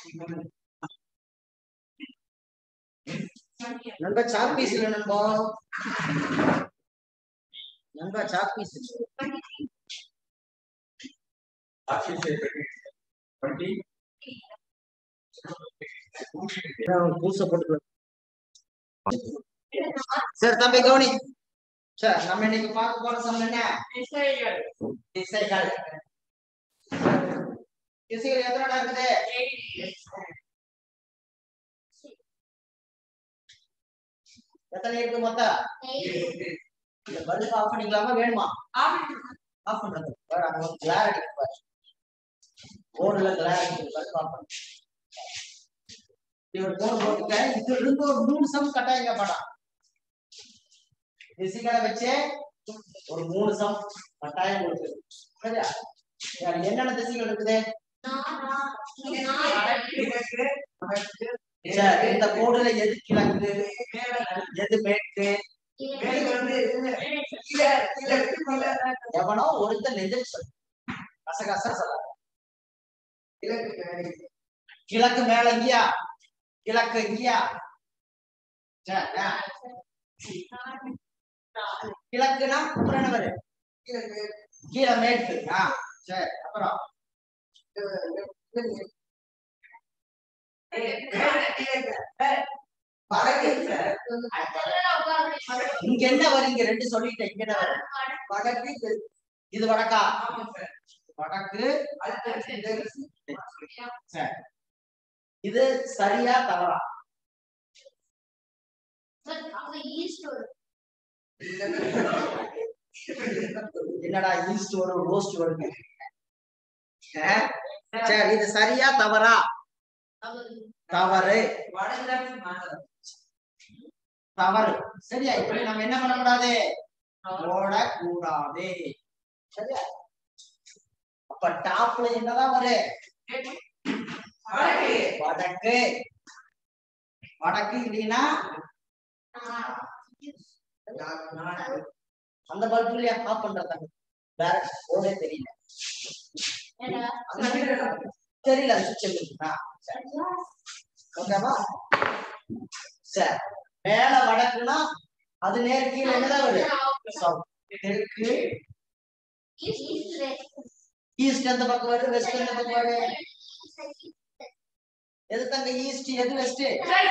நண்பா chalk piece இல்ல நண்பா நண்பா சாக் பீஸ் பூச போட்டு சரி தம்பி கவனி சரி நம்ம இன்னைக்கு பார்க்க போற சம் என்ன திசைகள் திசைகள் எத்தனை இருக்குது எத்தனை இருக்கு மொத்தம் இந்த பல்ப் ஆஃப் பண்ணிக்கலாமா வேணுமா ஆஃப் பண்றது பாரு, அங்க ஒரு glare அடிக்குது பாரு போர்டுல glare அடிக்குது பல்ப் ஆஃப் பண்ணு இப்படி ஒரு போர்டு போட்டுக்க இது இருந்து ஒரு மூணு சம் கட்டாயங்க படம் திசைகளை வச்சே ஒரு மூணு சம் கட்டாயம் இருக்குது சரியா சரி, என்னென்ன திசைகள் இருக்குது சரி, இந்த போர்டுல எது கிழக்கு எது மேற்கு எவனோ ஒருத்தன் நெஞ்சல் சொல்லு கசகச சொல்ல கிழக்கு மேல இங்கயா கிழக்கு இங்கயா சரி, ஆ. கிழக்குனா புறநவர் கீழே மேற்கு ஆ சரி அப்புறம் இங்க என்ன வரும் இங்க ரெண்டு சொல்லிட்டேன் இங்க என்ன வரும் வடக்கு தெற்கு. இது வடக்கா வடக்கு சரி இது சரியா தவறா என்னடா ஈஸ்ட் வரும் ரோஸ்ட் வரும் சரி இது சரியா தவறா தவறு தவறு சரியா இப்படி நம்ம என்ன பண்ணக்கூடாது போடக்கூடாது சரியா அப்ப டாப்ல என்னதான் வரும் வடக்கு வடக்கு இல்லைன்னா அந்த பல்புலயே ஆஃப் பண்றதாங்க வேற போதே தெரியல தெரியல அது சுவிட்ச் இருக்குதா ஓகேவா சரி மேல வடக்குன்னா அது நேர் கீழே என்னதான் வரும் சவுத் தெற்கு ஈஸ்ட் எந்த பக்கம் வருது வெஸ்ட் எந்த பக்கம் வருது எது தங்க ஈஸ்ட் எது வெஸ்ட்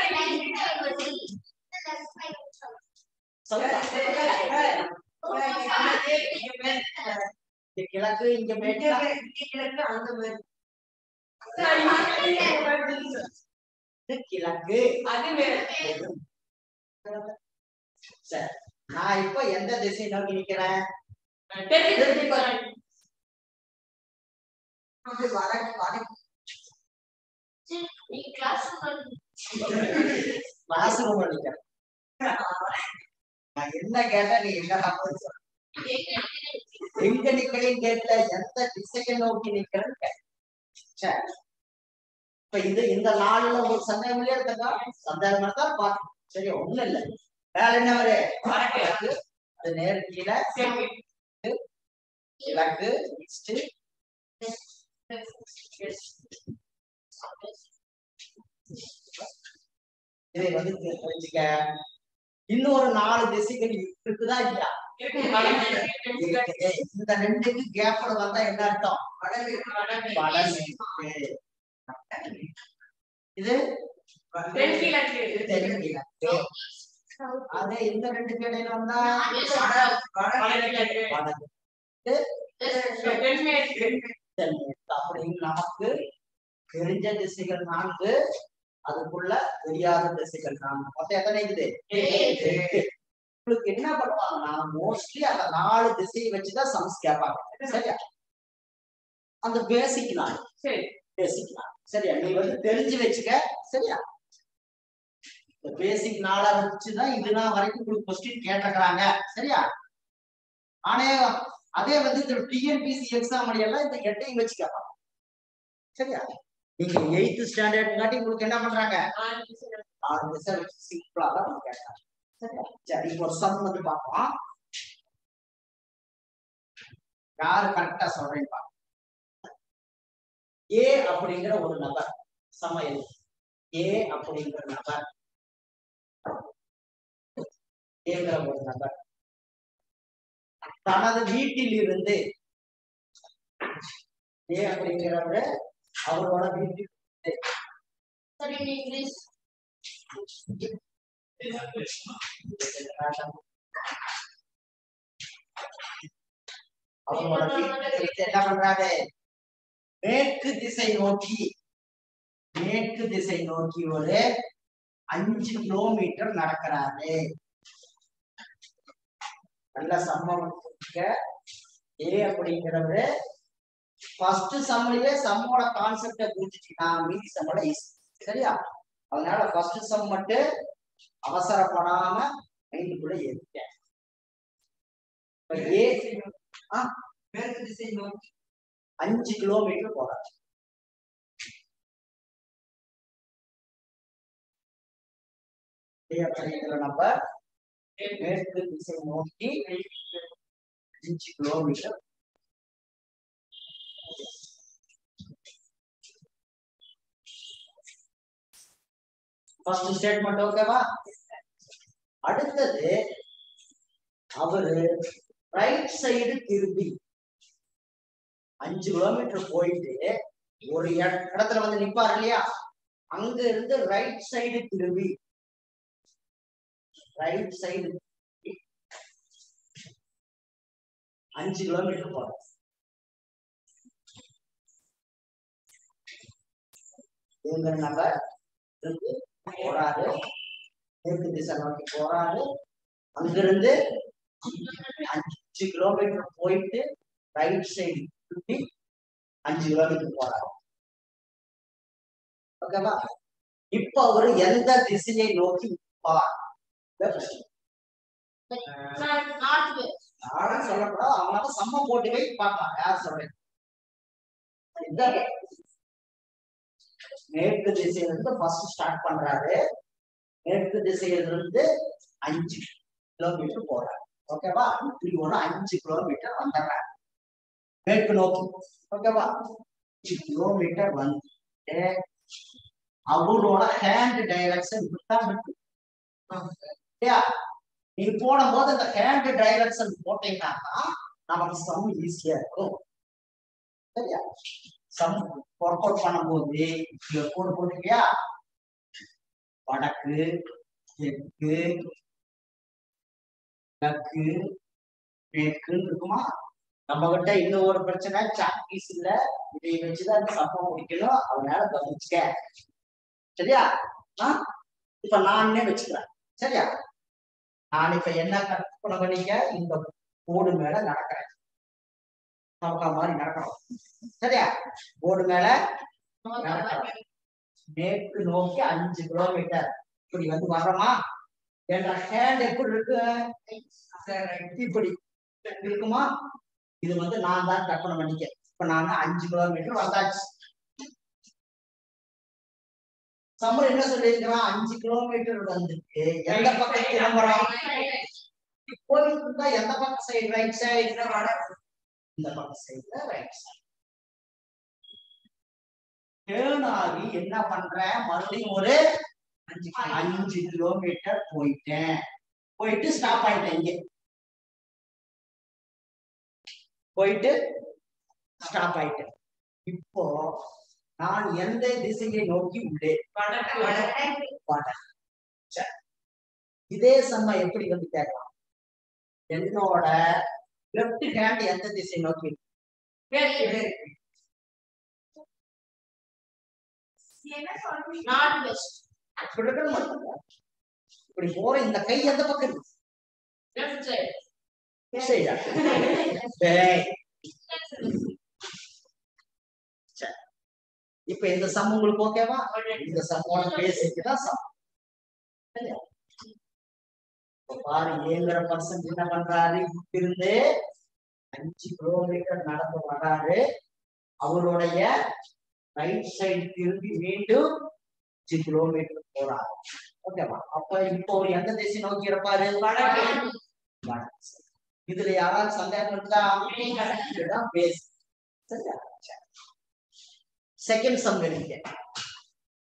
இங்க கிழக்கு இங்க மேற்கு இது கிழக்கு சரி நான் இப்ப எந்த திசை நோக்கி நிக்கிறேன் வடக்கு வடக்கு கிளாஸ் ரூம் நிக்கிறேன் நான் என்ன கேட்டா நீ என்ன சொல்ற எங்க நிக்கிறேன்னு கேட்கல எந்த திசையை நோக்கி நிக்கிறேன்னு கேட்டேன். சரி இப்ப இது இந்த நாள்ல ஒரு சந்தேகம் இல்லையா இருக்கா சந்தேகம் இருந்தா பாத்து சரி ஒண்ணும் இல்ல வேற என்ன வரு கிழக்கு, அது நேர் கீழே கிழக்கு ஈஸ்ட் இதை வந்து தெரிஞ்சுக்க இன்னொரு நாலு திசைகள் இருக்குதா இல்லையா இருக்குது. இந்த ரெண்டுக்கு கேப்ல வந்தா என்ன அர்த்தம் வடமேற்கு இது தென்கிழக்கு அதே இந்த ரெண்டு இடையில வந்தா வடக்கு தென்மேற்கு அப்படின்னு நமக்கு தெரிஞ்ச திசைகள் நான்கு அதுக்குள்ள தெரியாத திசைகள் நான்கு மொத்தம் எத்தனை இருக்குது எட்டு. உங்களுக்கு என்ன பண்ணுவாங்கன்னா மோஸ்ட்லி அந்த நாலு திசையை வச்சுதான் சம்ஸ் கேட்பாங்க சரியா அந்த பேசிக் நாள் பேசிக் நாள் சரியா நீ வந்து தெரிஞ்சு வச்சுக்க சரியா இந்த பேசிக் நாளை வச்சுதான் இதுனா வரைக்கும் உங்களுக்கு கொஸ்டின் கேட்டிருக்கிறாங்க சரியா ஆனே அதே வந்து இந்த டிஎன்பிசி எக்ஸாம் எல்லாம் இந்த எட்டையும் வச்சு கேட்பாங்க சரியா நீங்க எயித்து ஸ்டாண்டர்ட்ங்காட்டி உங்களுக்கு என்ன பண்றாங்க ஆறு திசை வச்சு சிம்பிளா தான் வந்து கேட்கறாங்க சரியா சரி இப்போ ஒரு சம் வந்து பார்ப்போம் யாரு கரெக்டா சொல்றேன்னு பார்ப்போம் ஏ அப்படிங்கிற ஒரு நபர் சமையல் ஏ அப்படிங்கிற நபர் ஏங்கிற ஒரு நபர் தனது வீட்டில் இருந்து ஏ அப்படிங்கிறவரு அவரோட வீட்டில் Sorry in English. அவரோட வீட்டில் இருந்து என்ன பண்றாரு மேற்கு திசை நோக்கி மேற்கு திசை நோக்கி ஒரு அஞ்சு கிலோமீட்டர் நடக்கிறாரு நல்ல சம்பவம் ஏ அப்படிங்கிறவரு ஃபர்ஸ்ட் சம்லயே சம்மோட கான்செப்ட புரிஞ்சுச்சுன்னா மீதி சம்மோட ஈஸி சரியா அதனால ஃபர்ஸ்ட் சம் மட்டும் அவசரப்படாம மைண்டுக்குள்ள ஏறிட்டேன் இப்ப ஏ ஆ, மேற்கு திசை நோக்கி அஞ்சு கிலோமீட்டர் போறாரு ஏ அப்படிங்கிற நம்பர் மேற்கு திசை நோக்கி அஞ்சு கிலோமீட்டர் ஃபர்ஸ்ட் ஸ்டேட்மெண்ட் ஓகேவா அடுத்தது அவரு ரைட் சைடு திரும்பி அஞ்சு கிலோமீட்டர் போயிட்டு ஒரு இட- இடத்துல வந்து நிப்பாரு இல்லையா அங்க இருந்து ரைட் சைடு திரும்பி ரைட் சைடு அஞ்சு கிலோமீட்டர் போறாரு இவங்க நபர் இருந்து போறாரு மேற்கு திசை நோக்கி போறாரு அங்கிருந்து அஞ்சு கிலோமீட்டர் போயிட்டு ரைட் சைடு திரும்பி அஞ்சு கிலோமீட்டர் போறாரு ஓகேவா இப்ப அவரு எந்த திசையை நோக்கி நிற்பார் இதான் question. North, northwest. யாரும் சொல்லக்கூடாது அவனால சம்ம போட்டு வை பார்க்கலாம் யார் சொல்றேன் இதான் மேற்கு திசையிலிருந்து ஃபர்ஸ்ட் ஸ்டார்ட் பண்றாரு மேற்கு திசையிலிருந்து அஞ்சு கிலோமீட்டர் போறாரு ஓகேவா இப்படி ஒரு அஞ்சு கிலோமீட்டர் வந்துடுறாரு மேற்கு நோக்கி ஓகேவா அஞ்சு கிலோமீட்டர் வந்து அவரோட ஹேண்ட் டைரக்ஷன் இப்படித்தான் இருக்கு இல்லையா நீ போடும்போது இந்த ஹேண்ட் டைரக்ஷன் போட்டீங்கன்னா நமக்கு சம் ஈஸியா இருக்கும் சரியா சம் ஒர்க் அவுட் பண்ணும்போது இங்க கோடு போட்டுக்கியா வடக்கு தெற்கு கிழக்கு மேற்குன்னு இருக்குமா நம்ம கிட்ட இன்னும் ஒரு பிரச்சனை சாக்பீஸ் இல்ல இதை வச்சுதான் இந்த சம்பவம் முடிக்கணும் அதனால கவனிச்சுக்க சரியா ஆ? இப்ப நானே வச்சுக்கிறேன் சரியா நான் இப்ப என்ன கற்பனை பண்ணிக்க இந்த போர்டு மேல நடக்கிறேன் நமக்கா மாதிரி நடக்கணும் சரியா போர்டு மேல நடக்கிறோம் மேற்கு நோக்கி அஞ்சு கிலோமீட்டர் இப்படி வந்து வர்றோமா என்ற ஹேண்ட் எப்படி இருக்கு இப்படி இருக்குமா இது வந்து நான் தான் கற்பனை பண்ணிக்க இப்ப நான் அஞ்சு கிலோமீட்டர் வந்தாச்சு சம்மர் என்ன சொல்லியிருக்கிறான் அஞ்சு கிலோமீட்டர் வந்துட்டு எந்த பக்கம் திரும்புறோம் போயிட்டு இருந்தா எந்த பக்கம் சைடு ரைட் சைடு இந்த பக்கம் சைடுல ரைட் சைடு டேர்ன் ஆகி என்ன பண்றேன் மறுபடியும் ஒரு அஞ்சு கிலோமீட்டர் போயிட்டேன் போயிட்டு ஸ்டாப் ஆயிட்டேன் இங்க போயிட்டு ஸ்டாப் ஆயிட்டேன் இப்போ நான் எந்த திசையை நோக்கி உள்ளேன் வடக்கு. சரி. இதே சம்ம எப்படி வந்து கேட்கலாம் என்னோட லெஃப்ட் ஹேண்ட் எந்த திசை நோக்கி இருக்கு? Northwest. இப்படி இருக்கணும் மட்டும்தான். இப்படி போற இந்த கை எந்த பக்கம் இருக்கு Left side. சரியா? டேய். சரி. இப்ப இந்த சம் உங்களுக்கு ஓகேவா இந்த சம்மோட பேசிக்கு தான் சம் சரியா? இப்ப பாரு ஏங்கிற பர்சன் என்ன பண்றாரு இருந்து அஞ்சு கிலோமீட்டர் நடந்து வர்றாரு அவருடைய ரைட் சைடு திரும்பி மீண்டும் அஞ்சு கிலோமீட்டர் போறாரு ஓகேவா அப்ப இப்போ அவர் எந்த திசை நோக்கி இருப்பாரு வடக்கு வடக்கு. இதுல யாராவது சந்தேகம் இருந்தா இதுதான் பேஸ் சரியா செகண்ட் சம் எடுங்க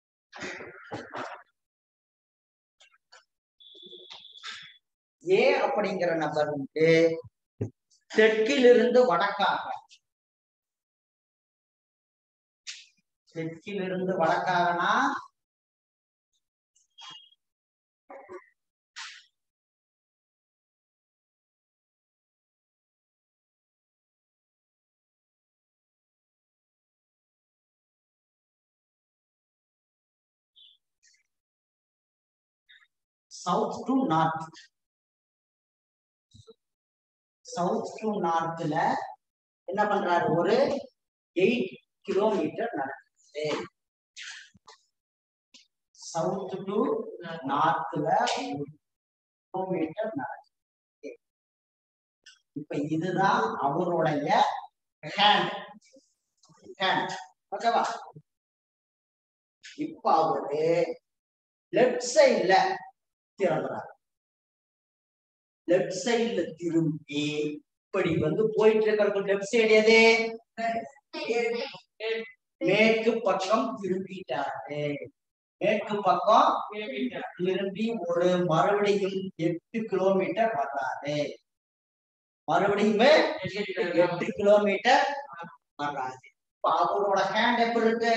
ஏ அப்படிங்கிற நபர் வந்து தெற்கிலிருந்து வடக்காக தெற்கிலிருந்து வடக்காகனா south to north south to நார்த்ல என்ன பண்றாரு ஒரு எயிட் கிலோமீட்டர் நடக்குது சவுத் டு நார்த்ல கிலோமீட்டர் நடக்குது இப்ப இதுதான் அவருடைய ஹேண்ட் ஹேண்ட் ஓகேவா இப்ப அவரு லெஃப்ட் சைடுல திறந்துறாரு லெஃப்ட் சைடுல திரும்பி இப்படி வந்து போயிட்டு இருக்கிற லெஃப்ட் சைடு எது மேற்கு பக்கம் திரும்பிட்டாரு மேற்கு பக்கம் திரும்பி ஒரு மறுபடியும் எட்டு கிலோமீட்டர் வர்றாரு மறுபடியும் எட்டு கிலோமீட்டர் வர்றாரு இப்ப அவரோட ஹேண்ட் எப்படி இருக்கு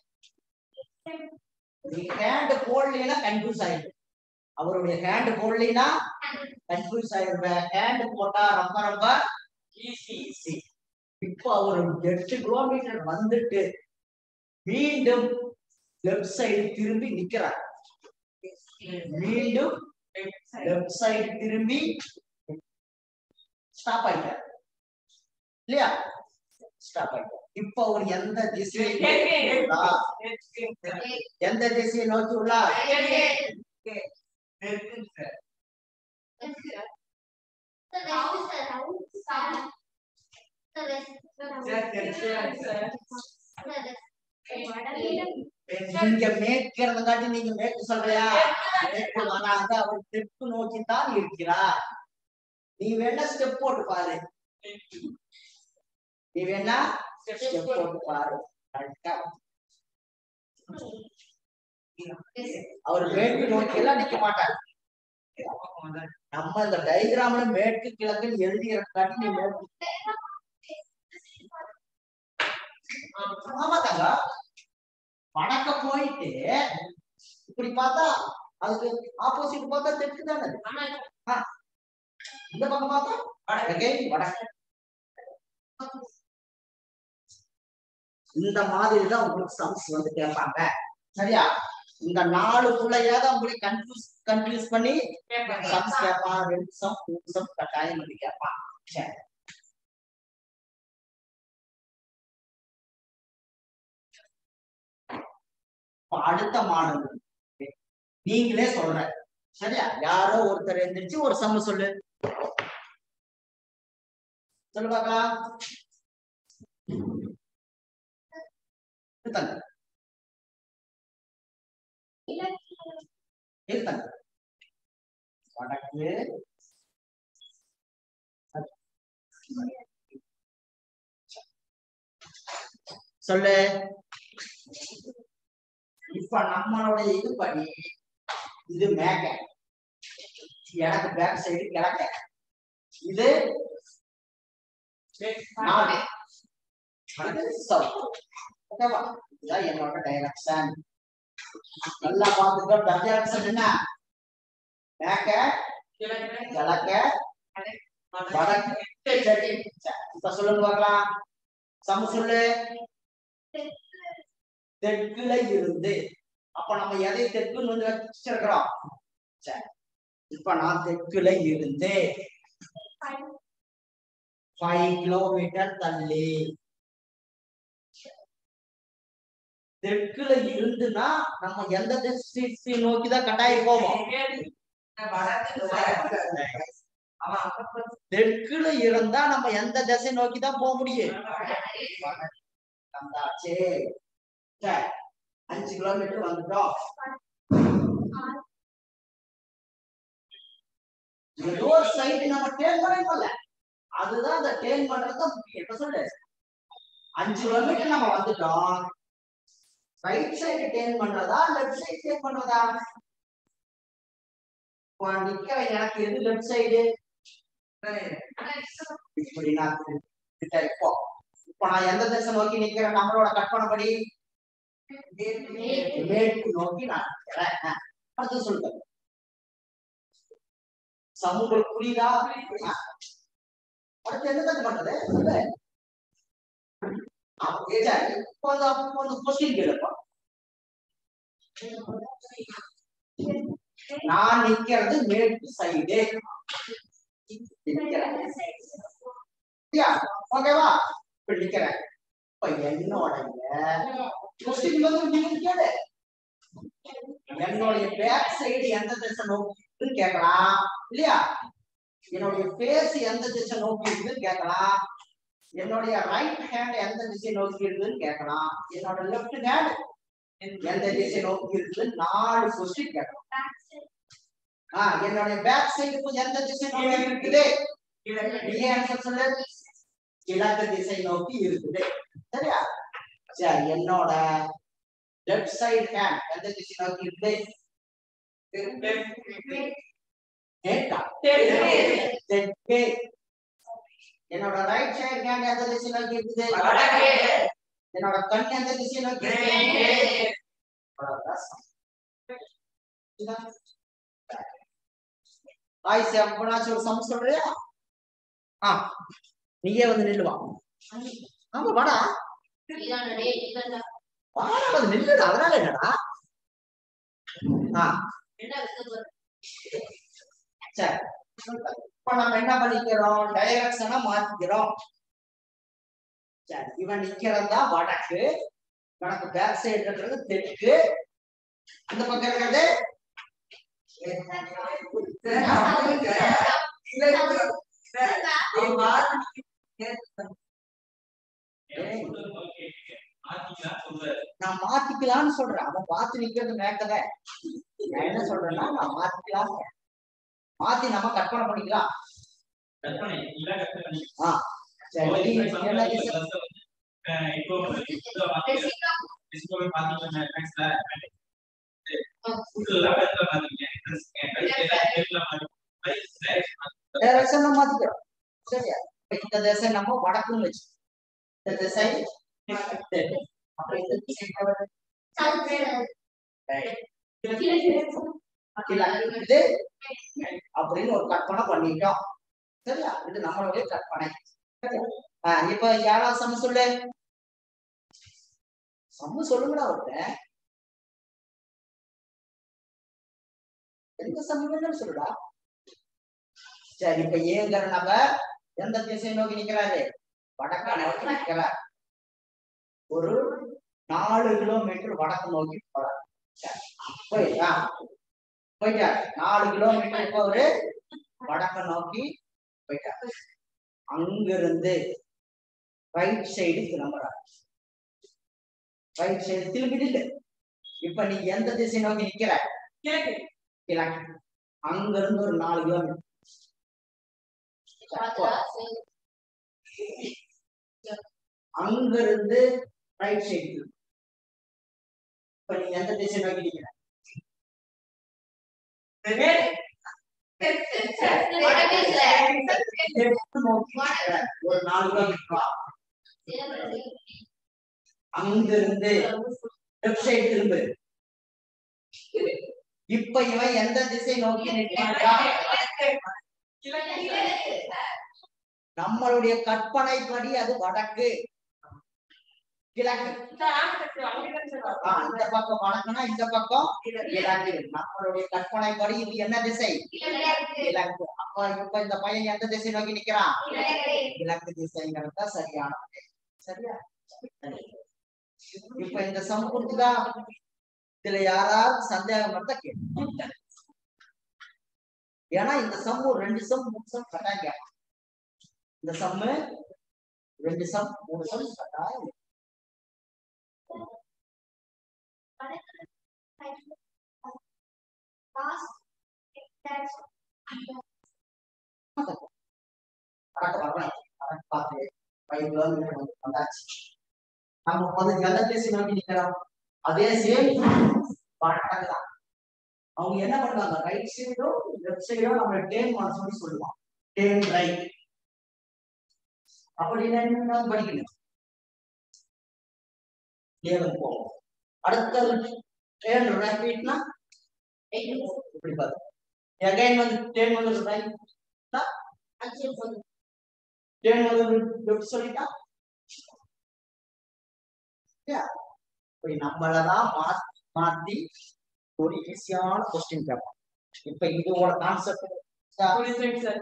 நீ ஹேண்ட் போடலைன்னா கன்ஃபியூஸ் ஆயிடும் அவருடைய ஹேண்ட் போடலைன்னா கன்ஃபியூஸ் ஆயிடுவேன் ஹேண்ட் போட்டா ரொம்ப ரொம்ப ஈஸி ஈஸி இப்போ அவர் எட்டு கிலோமீட்டர் வந்துட்டு மீண்டும் லெஃப்ட் சைடு திரும்பி நிக்கிறார் மீண்டும் லெஃப்ட் சைடு திரும்பி ஸ்டாப் ஆயிட்டார் இல்லையா ஸ்டாப் ஆயிட்டார் இப்போ அவர் எந்த திசையை நோக்கி உள்ளார்? எந்த திசையை நோக்கி உள்ளார் நீங்க மேற்கிறத காட்டி நீங்க மேற்கு சொல்றியா மேற்கு வராங்க அவர் தெற்கு நோக்கி தான் இருக்கிறார் நீ வேணா ஸ்டெப் போட்டு பாரு நீ வேணா ஸ்டெப் போட்டு பாரு கரெக்டா அவர் மேற்கு நோக்கி எல்லாம் நிக்க மாட்டார் நம்ம இந்த டயக்ராம்ல மேற்கு கிழக்குன்னு எழுதி காட்டி நீ மேற்கு ஆமா தங்க வடக்க போயிட்டு இப்படி பார்த்தா அதுக்கு ஆப்போசிட் பார்த்தா தெற்கு தானே அது. ஆ. இந்த பக்கம் பார்த்தா வடக்கு வடக்கு இந்த மாதிரி தான் உங்களுக்கு சம்ஸ் வந்து கேட்பாங்க சரியா இந்த நாலு புள்ளையாவது உங்களுக்கு கன்ஃபியூஸ் கன்ஃபியூஸ் பண்ணி சம்ஸ் கேட்பான் ரெண்டு சம் மூணு சம் கட்டாயம் வந்து கேட்பான் சரி இப்ப அடுத்த மாணவர் நீங்களே சொல்ற சரியா யாரோ ஒருத்தர் எந்திரிச்சு ஒரு சம்ம சொல்லு சொல்லு பார்க்கலாம் இருத்தாங்க இருத்தாங்க வடக்கு சொல்லு இப்ப நம்மளுடைய இது படி இது மேக்க எனக்கு பேக் சைடு கிழக்க இது நாடு இது south. ஓகேவா இதுதான் என்னோட டைரக்ஷன் நல்லா பார்த்துக்கோ டைரக்ஷன் என்ன மேக்க கிழக்க வடக்கு சரி. இப்ப சொல்லுங்க பார்க்கலாம் சம சொல்லு தெற்குல இருந்து அப்ப நம்ம எதை தெற்குன்னு வந்து வச்சிருக்கிறோம் சரி இப்ப நான் தெற்குல இருந்து ஃபைவ் கிலோமீட்டர் தள்ளி தெற்குல இருந்துன்னா நம்ம எந்த திசை நோக்கி தான் கட்டாயம் போவோம் தெற்குல இருந்தா நம்ம எந்த திசை நோக்கி தான் போக முடியும் வந்தாச்சு சரி அஞ்சு கிலோமீட்டர் வந்துட்டோம் ஏதோ சைடு நம்ம டேர்ன் பண்ணல அதுதான் அந்த டேர்ன் பண்றது தான் முக்கியம் இப்ப சொல்லு அஞ்சு கிலோமீட்டர் நம்ம வந்துட்டோம் ரைட் சைடு டேர்ன் பண்றதா லெஃப்ட் சைடு டேர்ன் பண்றதா இப்போ நிக்கிற எனக்கு எது லெஃப்ட் சைடு இப்படி நான் கிட்ட இப்போ இப்போ நான் எந்த திசை நோக்கி நிக்கிறேன் நம்மளோட கற்பனைப்படி மேற்கு நோக்கி நான் நிக்கிறேன் அஹ், அடுத்து சொல்லுங்க சமூக புரியுதா அஹ். அடுத்து என்ன தப்பு பண்றது சொல்லு. ஆ, சரி. இப்போ அந்த இப்போ அந்த கொஸ்டின் கேளுப்பா நான் நிக்கிறது மேற்கு சைடு ஓகேவா இப்படி நிக்கிறேன் இப்ப என்னோடைய கொஸ்டின் வந்து நீங்க கேளு என்னுடைய பேக் சைடு எந்த திசை நோக்கி இருக்குன்னு கேட்கலாம் இல்லையா என்னுடைய ஃபேஸ் எந்த திசை நோக்கி இருக்குன்னு கேட்கலாம் என்னுடைய ரைட் ஹேண்ட் எந்த திசை நோக்கி இருக்குன்னு கேட்கலாம் என்னோட லெஃப்ட் ஹேண்ட் எந்த திசை நோக்கி இருக்குன்னு நாலு கொஸ்டின் கேட்கலாம் ஆ என்னுடைய பேக் சைடு எந்த திசை நோக்கி இருக்குது நீங்க ஆன்சர் சொல்லு கிழக்கு திசை நோக்கி இருக்குது சரியா சரி என்னோட லெஃப்ட் சைடு ஹேண்ட் எந்த திசை நோக்கி இருக்குது நேட்டா தெற்கு என்னோட ரைட் சைடு ஹேண்ட் எந்த திசை நோக்கி இருக்குது என்னோட கண் எந்த திசை நோக்கி இருக்குது அவ்வளவுதான் சமம். புரியுதா? ஆய் எப்பனாச்சும் ஒரு சம் சொல்றியா ஆ நீயே வந்து நில்லுவா ஆமா வாடா இதான டேய் இதான வாடா வந்து நில்லுடா அதனால என்னடா ஆ என்ன வித்து சரி இப்ப நம்ம என்ன பண்ணிக்கிறோம் டைரக்ஷனை மாத்திக்கிறோம் சரி இவன் நிக்கிறதா வடக்கு வடக்கு பேக் சைடு இருக்கிறது தெற்கு அந்த பக்கம் இருக்கிறது ஏய், நான் மாத்திக்கலாம்னு சொல்றேன் அவன் பார்த்து நிக்கிறது மேக்கத நான் என்ன சொல்றேன்னா நான் மாத்திக்கலாம் மாத்தி நம்ம கற்பனை பண்ணிக்கலாம் ஆ சரி நீ என்ன திசை இப்போ டிஸ்கவர் பாத்தீங்கன்னா மேக்ஸ்ல ஃபுல்லா கரெக்டா பாத்தீங்க டைரக்ஷன் மாத்திக்கிறோம் சரியா இப்ப இந்த திசை நம்ம வடக்குன்னு வச்சு இந்த திசை தெற்கு. அப்ப இந்த திசை என்ன வருது? கிழக்கு. இது அப்படின்னு ஒரு கற்பனை பண்ணிட்டோம் சரியா இது நம்மளுடைய கற்பனை சரியா ஆ, இப்ப யாராவது சம சொல்லு சம்மு சொல்லுங்கடா ஒருத்தன் எந்த சமம் வேணும்னு சொல்லுடா சரி இப்ப ஏங்கிற நபர் எந்த திசை நோக்கி நிக்கிறாரு வடக்க நோக்கி நிக்கிறார் ஒரு நாலு கிலோமீட்டர் வடக்கு நோக்கி போறார் சரி. போயிட்டா போயிட்டார் நாலு கிலோமீட்டர் இப்போ அவரு வடக்க நோக்கி போயிட்டார் அங்கிருந்து ரைட் சைடு கிளம்புறார் ரைட் சைடு திரும்பிட்டு இப்ப நீ எந்த திசை நோக்கி நிக்கிற கிழக்கு அங்க இருந்து ஒரு நாலு கிலோமீட்டர் அங்க இருந்து ரைட் சைடு இப்ப நீ எந்த திசை நோக்கி நிக்கிற தெற்கு நோக்கி நிக்கிற. ஒரு நாலு கிலோமீட்டர் வா. அங்க இருந்து லெஃப்ட் சைடு திரும்பு இப்ப இவன் எந்த திசை நோக்கி நிற்கிறான் நம்மளுடைய கற்பனைப்படி அது வடக்கு கிழக்கு ஆ, இந்த பக்கம் வடக்குனா இந்த பக்கம் கிழக்கு நம்மளுடைய கற்பனைப்படி இது என்ன திசை கிழக்கு அப்ப இப்ப இந்த பையன் எந்த திசை நோக்கி நிக்கிறான் கிழக்கு திசைங்கிறது தான் சரியான விடை. சரியா சரி. இப்ப இந்த சம் கொடுத்துதா இதுல யாராவது சந்தேகம் இருந்தா கேட்டு ஏன்னா இந்த சம் ஒரு ரெண்டு சம் மூணு சம் கட்டாயம் கேட்கலாம். இந்த சம்மு ரெண்டு சம் மூணு சம் கட்டாயம் கரெக்ட் வரலாம் கரெக்ட் பார்த்து ஃபைவ் கிலோமீட்டர் வந்து வந்தாச்சு நம்ம வந்து எந்த திசை நோக்கி நிக்கிறோம் அதே சேம் வடக்கு தான் அவங்க என்ன பண்ணுவாங்க ரைட் சைடோ லெஃப்ட் சைடோ நம்ம டேம் பண்ண சொல்லி சொல்லுவான் டேம் ரைட் அப்படின்னா என்ன படிக்கணும் ஏவன் போவோம் அடுத்தது டேன் ரைட்னா இப்படி பாரு எகைன் வந்து டேன் வந்து ரைட் அஞ்சு பொண்ணு டேன் வந்து லெஃப்ட் சொல்லிட்டா இப்படி நம்மளதான் மாத்தி மாத்தி ஒரு ஈஸியான கொஸ்டின் கேட்பான் இப்ப இதோட கான்செப்ட் சார்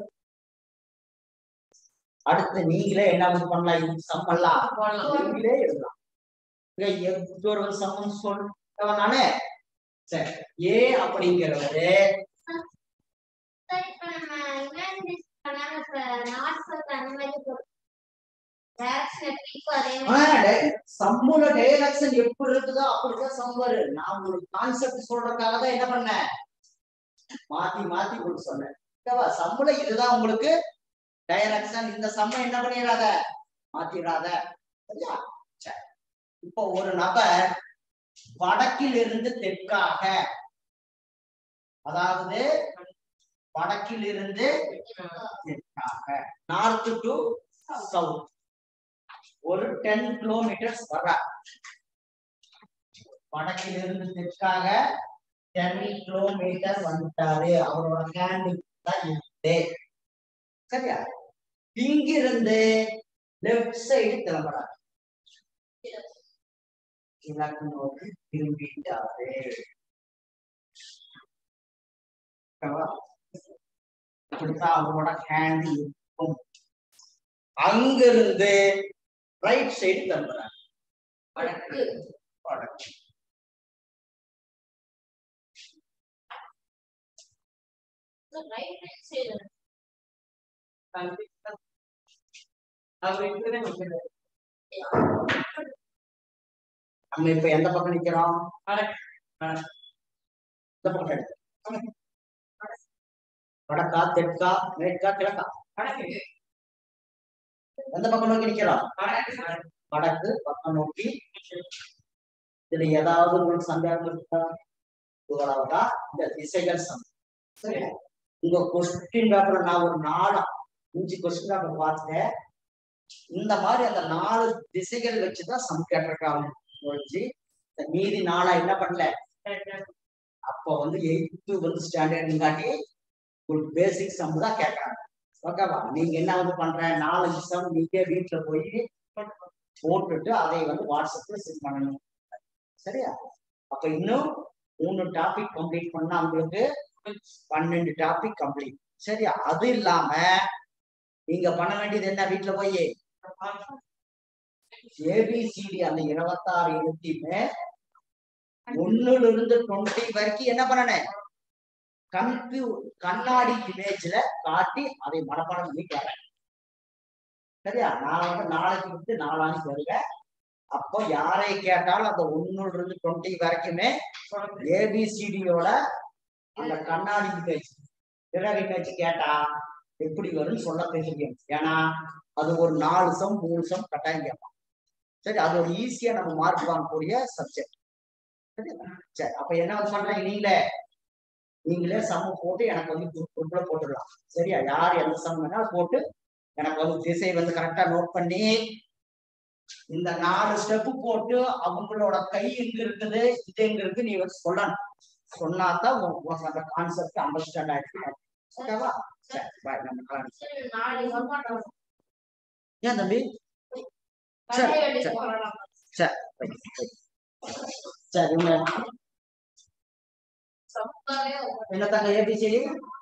அடுத்து நீங்களே என்ன வந்து பண்ணலாம் இது சம்மல்லாம் நீங்களே எழுதலாம் இங்க எது ஒரு சம்மன் சொல் நானே சரி ஏ அப்படிங்கிறவரு சார் இப்ப நம்ம இமேஜினேஷன் பண்ணாம இப்ப நாட்ஸ் அந்த மாதிரி போட்டு டைரக்ஷன் எப்படி இருக்கோ அதே மாதிரி சம்முல டைரக்ஷன் எப்படி இருக்குதோ அப்படிதான் சம் வரும் நான் ஒரு கான்செப்ட் சொல்றதுக்காக தான் என்ன பண்ணேன் மாத்தி மாத்தி உங்களுக்கு சொன்னேன் ஓகேவா சம்முல இதுதான் உங்களுக்கு டைரக்ஷன் இந்த சம்ம என்ன பண்ணிடாத மாத்திராத சரியா சரி இப்போ ஒரு நபர் வடக்கில் இருந்து தெற்காக அதாவது வடக்கில் இருந்து தெற்காக நார்த் டு சவுத் ஒரு டென் கிலோமீட்டர்ஸ் வர வடக்கில் இருந்து தெற்காக டென் கிலோமீட்டர் வந்துட்டாரு அவரோட ஹேண்ட் தான் இருக்கு சரியா இங்கிருந்து லெஃப்ட் சைடு கிளம்புறாரு கிழக்கு நோக்கி திரும்பிட்டாரு ஓகேவா? இப்படித்தான் அவரோட ஹேண்ட் இருக்கும் அங்கிருந்து ரைட் சைடு கிளம்புறாரு வடக்கு வடக்கு ரைட் சைடு அவர் இப்படிதான் நிக்கிறாரு. நம்ம இப்ப எந்த பக்கம் நிக்கிறோம் வடக்கு. வடக்கு. இந்த பக்கம் எடுத்து. வடக்கா தெற்கா மேற்கா கிழக்கா வடக்கு எந்த பக்கம் நோக்கி நிக்கிறோம் வடக்கு சார். வடக்கு பக்கம் நோக்கி இதுல ஏதாவது உங்களுக்கு சந்தேகம் இருக்கா இவ்வளவுதான் இந்த திசைகள் சம் சரியா உங்க கொஸ்டின் பேப்பர்ல நான் ஒரு நாலு அஞ்சு கொஸ்டின் பேப்பர் பார்த்துட்டேன் இந்த மாதிரி அந்த நாலு திசைகள் வச்சுதான் சம் கேட்டிருக்காங்க ஒழிஞ்சு இந்த மீதி நாளா என்ன பண்ணல அப்போ வந்து எயித்து வந்து ஸ்டாண்டர்ட் காட்டி ஒரு பேசிக் சம் தான் கேட்கறாங்க ஓகேவா நீங்க என்ன வந்து பண்ற நாலஞ்சு சம் நீங்க வீட்டுல போய் போட்டுட்டு அதை வந்து வாட்ஸ்அப்ல சென்ட் பண்ணணும் சரியா அப்ப இன்னும் மூணு டாபிக் கம்ப்ளீட் பண்ணா உங்களுக்கு பன்னெண்டு டாபிக் கம்ப்ளீட் சரியா அது இல்லாம நீங்க பண்ண வேண்டியது என்ன வீட்டுல போய் ஏபிசிடி அந்த இருபத்தாறு எழுத்தையுமே ஒண்ணுல இருந்து டுவெண்ட்டி வரைக்கும் என்ன பண்ணணும் கம்ப்யூ கண்ணாடி இமேஜ்ல காட்டி அதை மனப்பாடம் பண்ணி கேட்கறேன் சரியா நான் வந்து நாளைக்கு விட்டு நாளானைக்கு வருவேன் அப்போ யாரை கேட்டாலும் அந்த ஒண்ணுல இருந்து டுவெண்ட்டி வரைக்குமே ஏபிசிடியோட அந்த கண்ணாடி இமேஜ் பிறகு இமேஜ் கேட்டா எப்படி வரும்னு சொல்ல தெரியும் ஏன்னா அது ஒரு நாலு சம் மூணு சம் கட்டாயம் கேட்பான் சரி அது ஒரு ஈஸியா நம்ம மார்க் வாங்கக்கூடிய சப்ஜெக்ட் சரி சரி அப்ப என்ன வந்து பண்றீங்க நீங்களே நீங்களே சம்ம போட்டு எனக்கு வந்து குரூப்ல போட்டுடலாம் சரியா யார் எந்த சம் வேணாலும் போட்டு எனக்கு வந்து திசை வந்து கரெக்டா நோட் பண்ணி இந்த நாலு ஸ்டெப் போட்டு அவங்களோட கை எங்க இருக்குது இது எங்க இருக்கு நீ வந்து சொல்லணும் சொன்னாதான் உனக்கு உனக்கு அந்த கான்செப்ட் அண்டர்ஸ்டாண்ட் ஆயிடுச்சு ஓகேவா சரி பாய் நம்ம கிளம்பி சரி நாளைக்கு வரமாட்டோம் ஏன் தம்பி சரி, கட்டை வெட்டி சரி. போடலாம் சரி ரைட், ரைட். சரி இவங்க சம்பாவே என்ன தாங்க ஏபிசிடி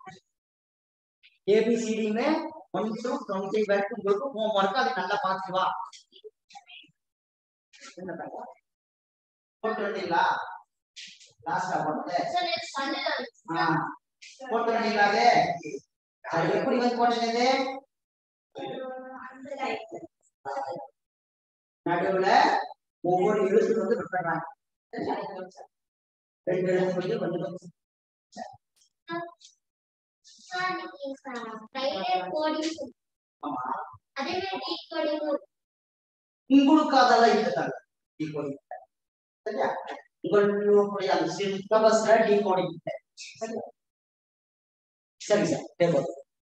ஏபிசிடியுமே ஒன் டு டுவெண்ட்டி வரைக்கும் உங்களுக்கு ஹோம் ஒர்க் அது நல்லா பார்த்து வா என்ன தாங்க போட்டு வந்தீங்களா லாஸ்டா போட்டு சார் நேத்து சண்டே ஆ போட்டு வந்தீங்களா அது அது எப்படி வந்து போட்டது அந்த லைட் நடுவுல ஒவ்வொரு எழுத்து வந்து விட்டுறாங்க ரெண்டு எழுத்து வந்து வந்து சார் நீங்க ஃப்ரைடே கோடிங் ஆமா அதே மாதிரி டீ கோடிங் உங்களுக்கு அதெல்லாம் இருக்குதாங்க டீகோடிங் சரியா உங்களுடைய அந்த சிலபஸ்ல டீகோடிங் சரி sir table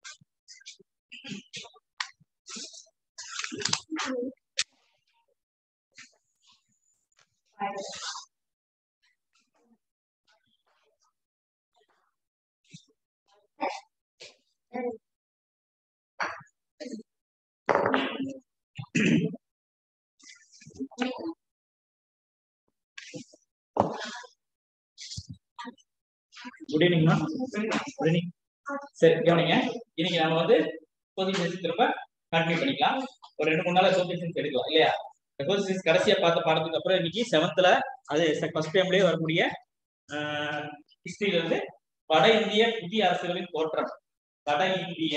good evening ma'am good evening சரி கவனிங்க இன்னைக்கு நாம வந்து கோச்சிங் செஷன் திரும்ப கண்டினியூ பண்ணிக்கலாம் ஒரு ரெண்டு மூணு நாள் கோச்சிங் எடுக்கலாம் இல்லையா கோச்சிங் கடைசியா பார்த்த பாடத்துக்கு அப்புறம் இன்னைக்கு செவன்த்ல அது ஃபர்ஸ்ட் டைம்லயே வரக்கூடிய ஹிஸ்டரியில இருந்து வட இந்திய புதிய அரசுகளின் தோற்றம் வட இந்திய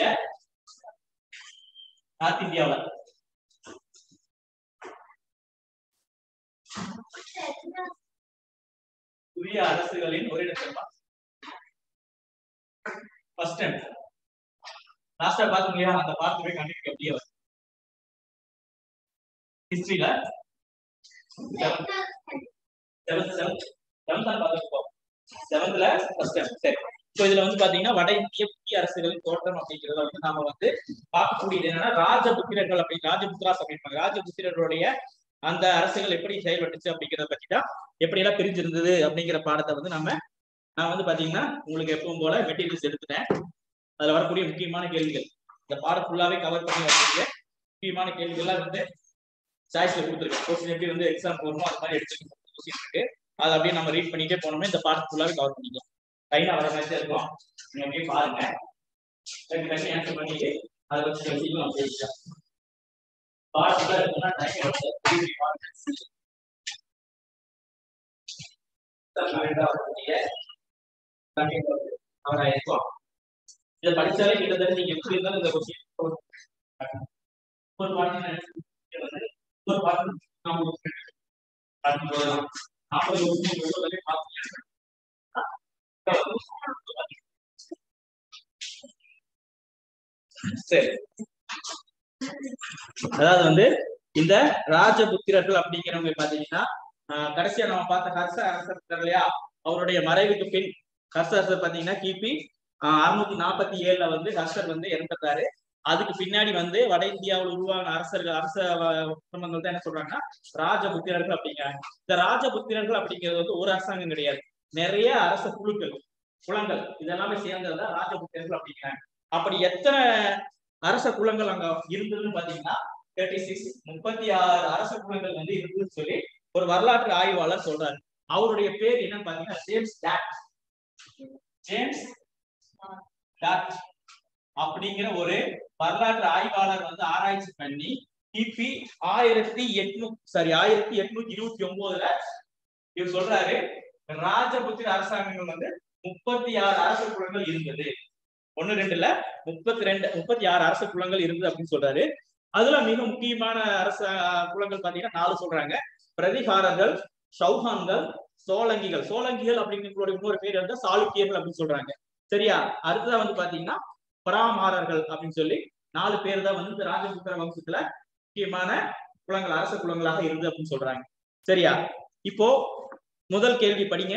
நார்த் இந்தியாவில் புதிய அரசுகளின் ஒரே இடத்துல ஃபர்ஸ்ட் டைம் லாஸ்டா பார்த்தோம் இல்லையா அந்த பார்த்து போய் கண்டிப்பா அப்படியே வரும் ஹிஸ்டரியில செவன்த் செவன்த் செவன்த் தான் பார்த்துருப்போம் செவன்த்ல ஃபர்ஸ்ட் டைம் சரி இப்போ இதுல வந்து பாத்தீங்கன்னா வட இந்திய புதிய அரசுகளின் தோற்றம் அப்படிங்கிறத வந்து நாம வந்து பார்க்கக்கூடியது என்னன்னா ராஜபுத்திரர்கள் அப்படி ராஜபுத்திராஸ் அப்படின்பாங்க ராஜபுத்திரர்களுடைய அந்த அரசுகள் எப்படி செயல்பட்டுச்சு அப்படிங்கிறத பத்தி தான் எப்படி எல்லாம் பிரிஞ்சிருந்தது அப்படிங்கிற பாடத்தை வந்து நம்ம நான் வந்து பாத்தீங்கன்னா உங்களுக்கு எப்பவும் போல மெட்டீரியல்ஸ் எடுத்துட்டேன் அதுல வரக்கூடிய முக்கியமான கேள்விகள் இந்த பாடம் ஃபுல்லாவே கவர் பண்ணி வரக்கூடிய முக்கியமான கேள்விகள்லாம் வந்து சாய்ஸ்ல கொடுத்துருக்கேன் கொஸ்டின் எப்படி வந்து எக்ஸாம் போகணுமோ அது மாதிரி எடுத்துக்கணும் கொஸ்டின் இருக்கு அதை அப்படியே நம்ம ரீட் பண்ணிட்டே போனோம்னா இந்த பாடம் ஃபுல்லாவே கவர் பண்ணிக்கலாம் லைனா வர மாதிரி தான் இருக்கும் நீங்க அப்படியே பாருங்க ரெண்டு கொஸ்டின் ஆன்சர் பண்ணிட்டு அதை வச்சு வச்சு நம்ம பேசிக்கலாம் பாடத்துல இருக்குன்னா டைம் அவரை இருக்கும் இதை படிச்சாலே கிட்டத்தட்ட நீங்க எப்படி இருந்தாலும் இந்த கொஸ்டின் ஒரு பாட்டு ஒரு பாட்டு நாம பாட்டு போடலாம் நாற்பது கொஸ்டின் எழுபதுல பார்த்து சரி அதாவது வந்து இந்த ராஜபுத்திரர்கள் அப்படிங்கிறவங்க பாத்தீங்கன்னா ஆஹ் கடைசியா நம்ம பார்த்த ஹர்ஷ அரசர் இருக்கார் இல்லையா அவருடைய மறைவுக்கு பின் ஹர்ஷ அரசர் பாத்தீங்கன்னா கிபி அறுநூத்தி நாற்பத்தி ஏழுல வந்து ஹர்ஷர் வந்து இறந்துட்டாரு அதுக்கு பின்னாடி வந்து வட இந்தியாவில் உருவான அரசர்கள் அரச வ- குடும்பங்கள் தான் என்ன சொல்றாங்கன்னா ராஜபுத்திரர்கள் அப்படிங்கிறாங்க இந்த ராஜபுத்திரர்கள் அப்படிங்கிறது வந்து ஒரு அரசாங்கம் கிடையாது நிறைய அரச குழுக்கள் குலங்கள் இதெல்லாமே சேர்ந்ததுதான் ராஜபுத்திரர்கள் அப்படிங்கிறாங்க அப்படி எத்தனை அரச குலங்கள் அங்க இருந்ததுன்னு பாத்தீங்கன்னா தேர்ட்டி சிக்ஸ் முப்பத்தி ஆறு அரச குலங்கள் வந்து இருந்ததுன்னு சொல்லி ஒரு வரலாற்று ஆய்வாளர் சொல்றாரு அவருடைய பேர் என்னன்னு பாத்தீங்கன்னா ஜேம்ஸ் டாட் ஜேம்ஸ் டாட் அப்படிங்கிற ஒரு வரலாற்று ஆய்வாளர் வந்து ஆராய்ச்சி பண்ணி கிபி ஆயிரத்தி எட்நூத்தி சாரி ஆயிரத்தி எட்நூத்தி இருபத்தி ஒன்பதுல இவர் சொல்றாரு ராஜபுத்திர அரசாங்கங்கள் வந்து முப்பத்தி ஆறு அரச குலங்கள் இருந்தது ஒண்ணு ரெண்டுல முப்பத்தி ரெண்டு முப்பத்தி ஆறு அரச குலங்கள் இருந்தது அப்படின்னு சொல்றாரு அதுல மிக முக்கியமான அரச குலங்கள் பாத்தீங்கன்னா நாலு சொல்றாங்க பிரதிகாரர்கள் சௌஹான்கள் சோழங்கிகள் சோழங்கிகள் அப்படிங்கிற இன்னொரு பேர் வந்து சாளுக்கியர்கள் அப்படின்னு சொல்றாங்க சரியா அடுத்ததா வந்து பாத்தீங்கன்னா பராமாரர்கள் அப்படின்னு சொல்லி நாலு பேர் தான் வந்து இந்த ராஜபுத்திர வம்சத்துல முக்கியமான குலங்கள் அரச குலங்களாக இருந்து அப்படின்னு சொல்றாங்க சரியா இப்போ முதல் கேள்வி படிங்க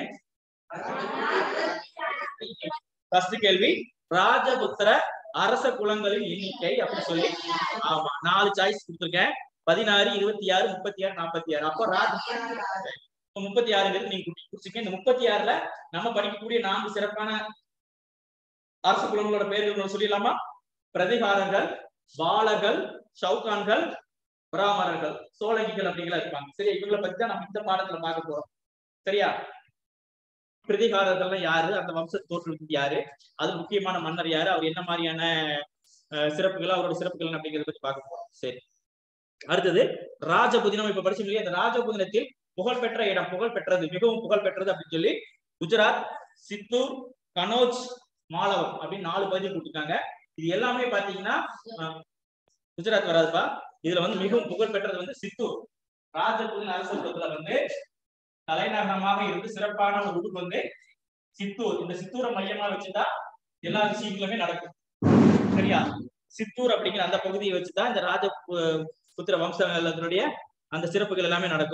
ஃபர்ஸ்ட் கேள்வி ராஜபுத்திர அரச குலங்களின் எண்ணிக்கை அப்படின்னு சொல்லி ஆமா நாலு சாய்ஸ் கொடுத்துருக்கேன் பதினாறு இருபத்தி ஆறு முப்பத்தி ஆறு நாற்பத்தி ஆறு அப்போ ராஜ முப்பத்தி ஆறுங்கிறது நீங்க குட்டி குடிச்சிருக்கீங்க இந்த முப்பத்தி ஆறுல நம்ம படிக்கக்கூடிய நான்கு சிறப்பான அரச குலங்களோட பேர்கள் சொல்லிடலாமா பிரதிகாரங்கள் பாலர்கள் சவுகான்கள் பிராமணர்கள் சோழங்கிகள் அப்படிங்கிற இருப்பாங்க சரியா இவங்களை பத்தி தான் நம்ம இந்த பாடத்துல பார்க்க போறோம் சரியா பிரதிகாரர்கள்லாம் யாரு அந்த வம்சத்தை தோற்றுவித்தது யாரு அது முக்கியமான மன்னர் யாரு அவர் என்ன மாதிரியான அஹ், சிறப்புகள் அவரோட சிறப்புகள் அப்படிங்கறத பத்தி பார்க்க போறோம் சரி அடுத்தது ராஜபுதினம் இப்ப படிச்சோம் இல்லையா அந்த ராஜபுதினத்தில் புகழ்பெற்ற இடம் புகழ் பெற்றது மிகவும் புகழ் பெற்றது அப்படின்னு சொல்லி குஜராத் சித்தூர் கனோஜ் மாலவம் அப்படின்னு நாலு பகுதி கொடுத்துருக்காங்க இது எல்லாமே பாத்தீங்கன்னா அஹ், குஜராத் வராதுப்பா இதுல வந்து மிகவும் புகழ் பெற்றது வந்து சித்தூர் ராஜபுதின அரசத்துல வந்து தலைநகரமாக இருந்து சிறப்பான ஒரு ஊர் வந்து சித்தூர் இந்த சித்தூரை மையமா வச்சுதான் எல்லா விஷயங்களுமே நடக்கும் சரியா சித்தூர் அப்படிங்கிற அந்த பகுதியை வச்சுதான் இந்த ராஜ பு- புத்திர வம்சங்களுடைய அந்த சிறப்புகள் எல்லாமே நடக்கும்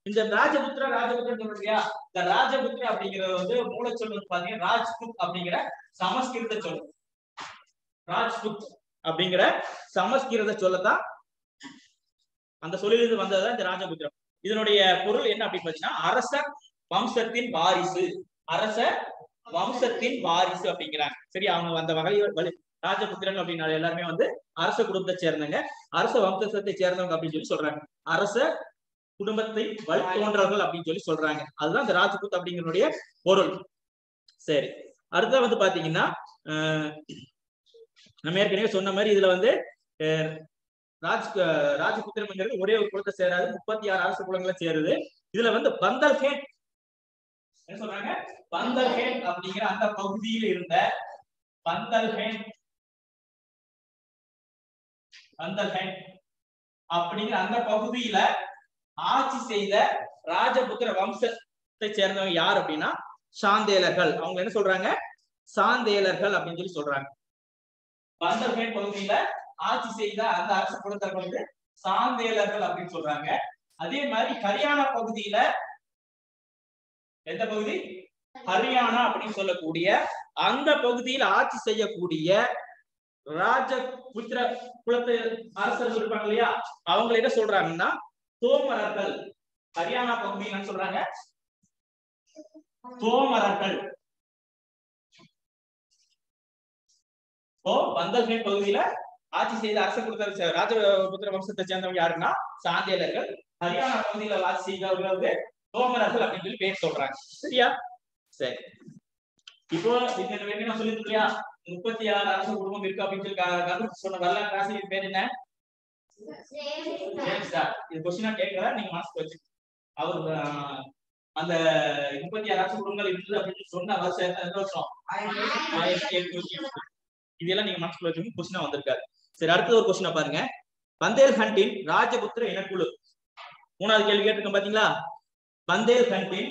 இந்த ராஜபுத்திர ராஜபுத்திரன் சொல்றோம் இல்லையா இந்த ராஜபுத்திர அப்படிங்கிறது வந்து மூலச்சொல் வந்து பாத்தீங்கன்னா ராஜ்புத் அப்படிங்கிற சமஸ்கிருத சொல் ராஜ்புத் அப்படிங்கிற சமஸ்கிருத சொல்லத்தான் அந்த சொல்லிலிருந்து வந்ததுதான் இந்த ராஜபுத்திரம் இதனுடைய பொருள் என்ன அப்படின்னு பாத்தீங்கன்னா அரச வம்சத்தின் வாரிசு அரச வம்சத்தின் வாரிசு அப்படிங்கிறாங்க சரி அவங்க அந்த வகை வழி ராஜபுத்திரன் அப்படின்னால எல்லாருமே வந்து அரச குடும்பத்தை சேர்ந்தவங்க அரச வம்சத்தை சேர்ந்தவங்க அப்படின்னு சொல்லி சொல்றாங்க அரச குடும்பத்தை வழித்தோன்றர்கள் அப்படின்னு சொல்லி சொல்றாங்க அதுதான் இந்த ராஜபுத் அப்படிங்கிறனுடைய பொருள் சரி அடுத்தது வந்து பாத்தீங்கன்னா அஹ், நம்ம ஏற்கனவே சொன்ன மாதிரி இதுல வந்து அஹ், ராஜ் அஹ், ராஜபுத்திரம்ங்கிறது ஒரே ஒரு குலத்தை சேராது முப்பத்தி ஆறு அரசு குலங்களை சேருது இதுல வந்து பந்தல்கேட் என்ன சொல்றாங்க பந்தல்கேட் அப்படிங்கிற அந்த பகுதியில் இருந்த பந்தல்கேட் பந்தல்கேட் அப்படிங்கிற அந்த பகுதியில ஆட்சி செய்த ராஜபுத்திர வம்சத்தை சேர்ந்தவங்க யார் அப்படின்னா சாந்தேலர்கள் அவங்க என்ன சொல்றாங்க சாந்தேலர்கள் அப்படின்னு சொல்லி சொல்றாங்க பந்தல்கேட் பகுதியில ஆட்சி செய்த அந்த அரச குலத்தர்கள் வந்து சாந்தேலர்கள் அப்படின்னு சொல்றாங்க அதே மாதிரி ஹரியானா பகுதியில எந்த பகுதி ஹரியானா அப்படின்னு சொல்லக்கூடிய அந்த பகுதியில் ஆட்சி செய்யக்கூடிய ராஜபுத்திர குலத்து அரசர்கள் இருப்பாங்க இல்லையா அவங்க என்ன சொல்றாங்கன்னா தோமரர்கள் ஹரியானா பகுதி என்ன சொல்றாங்க தோமரர்கள் இப்போ பந்தல்கேட் பகுதியில ஆட்சி செய்த அரச குலத்தை ராஜபுத்திர வம்சத்தை சேர்ந்தவங்க யாருன்னா சாந்தியலர்கள் ஹரியானா பகுதியில ஆட்சி செய்தவர்கள் வந்து தோமரர்கள் அப்படின்னு சொல்லி பேர் சொல்றாங்க சரியா சரி இப்போ இந்த வேண்டிய நான் சொல்லிட்டு இல்லையா முப்பத்தி ஆறு அரச குடும்பம் இருக்கு அப்படின்னு சொல்லி க- கண்டு சொன்ன வரலாற்று ஆசிரியர் பேர் என்ன ஜேம்ஸ் டாட். இது கொஸ்டினா கேட்கல நீங்க மனசுக்கு வச்சு அவர் ஆஹ், அந்த முப்பத்தி ஆறு அரசு குடும்பங்கள் இருக்குது அப்படின்னு சொல்லி சொன்ன வருஷம் எந்த எந்த வருஷம் ஆயிரத்தி எட்நூத்தி எண்பது. இதெல்லாம் நீங்க மனசுக்குள்ள வச்சுக்கோங்க கொஸ்டினா வந்திருக்காரு சரி அடுத்தது ஒரு கொஸ்டினை பாருங்க பந்தேல் ஹண்டின் ராஜபுத்திர இனக்குழு மூணாவது கேள்வி கேட்டிருக்கோம் பாத்தீங்களா பந்தேல் ஹண்டின்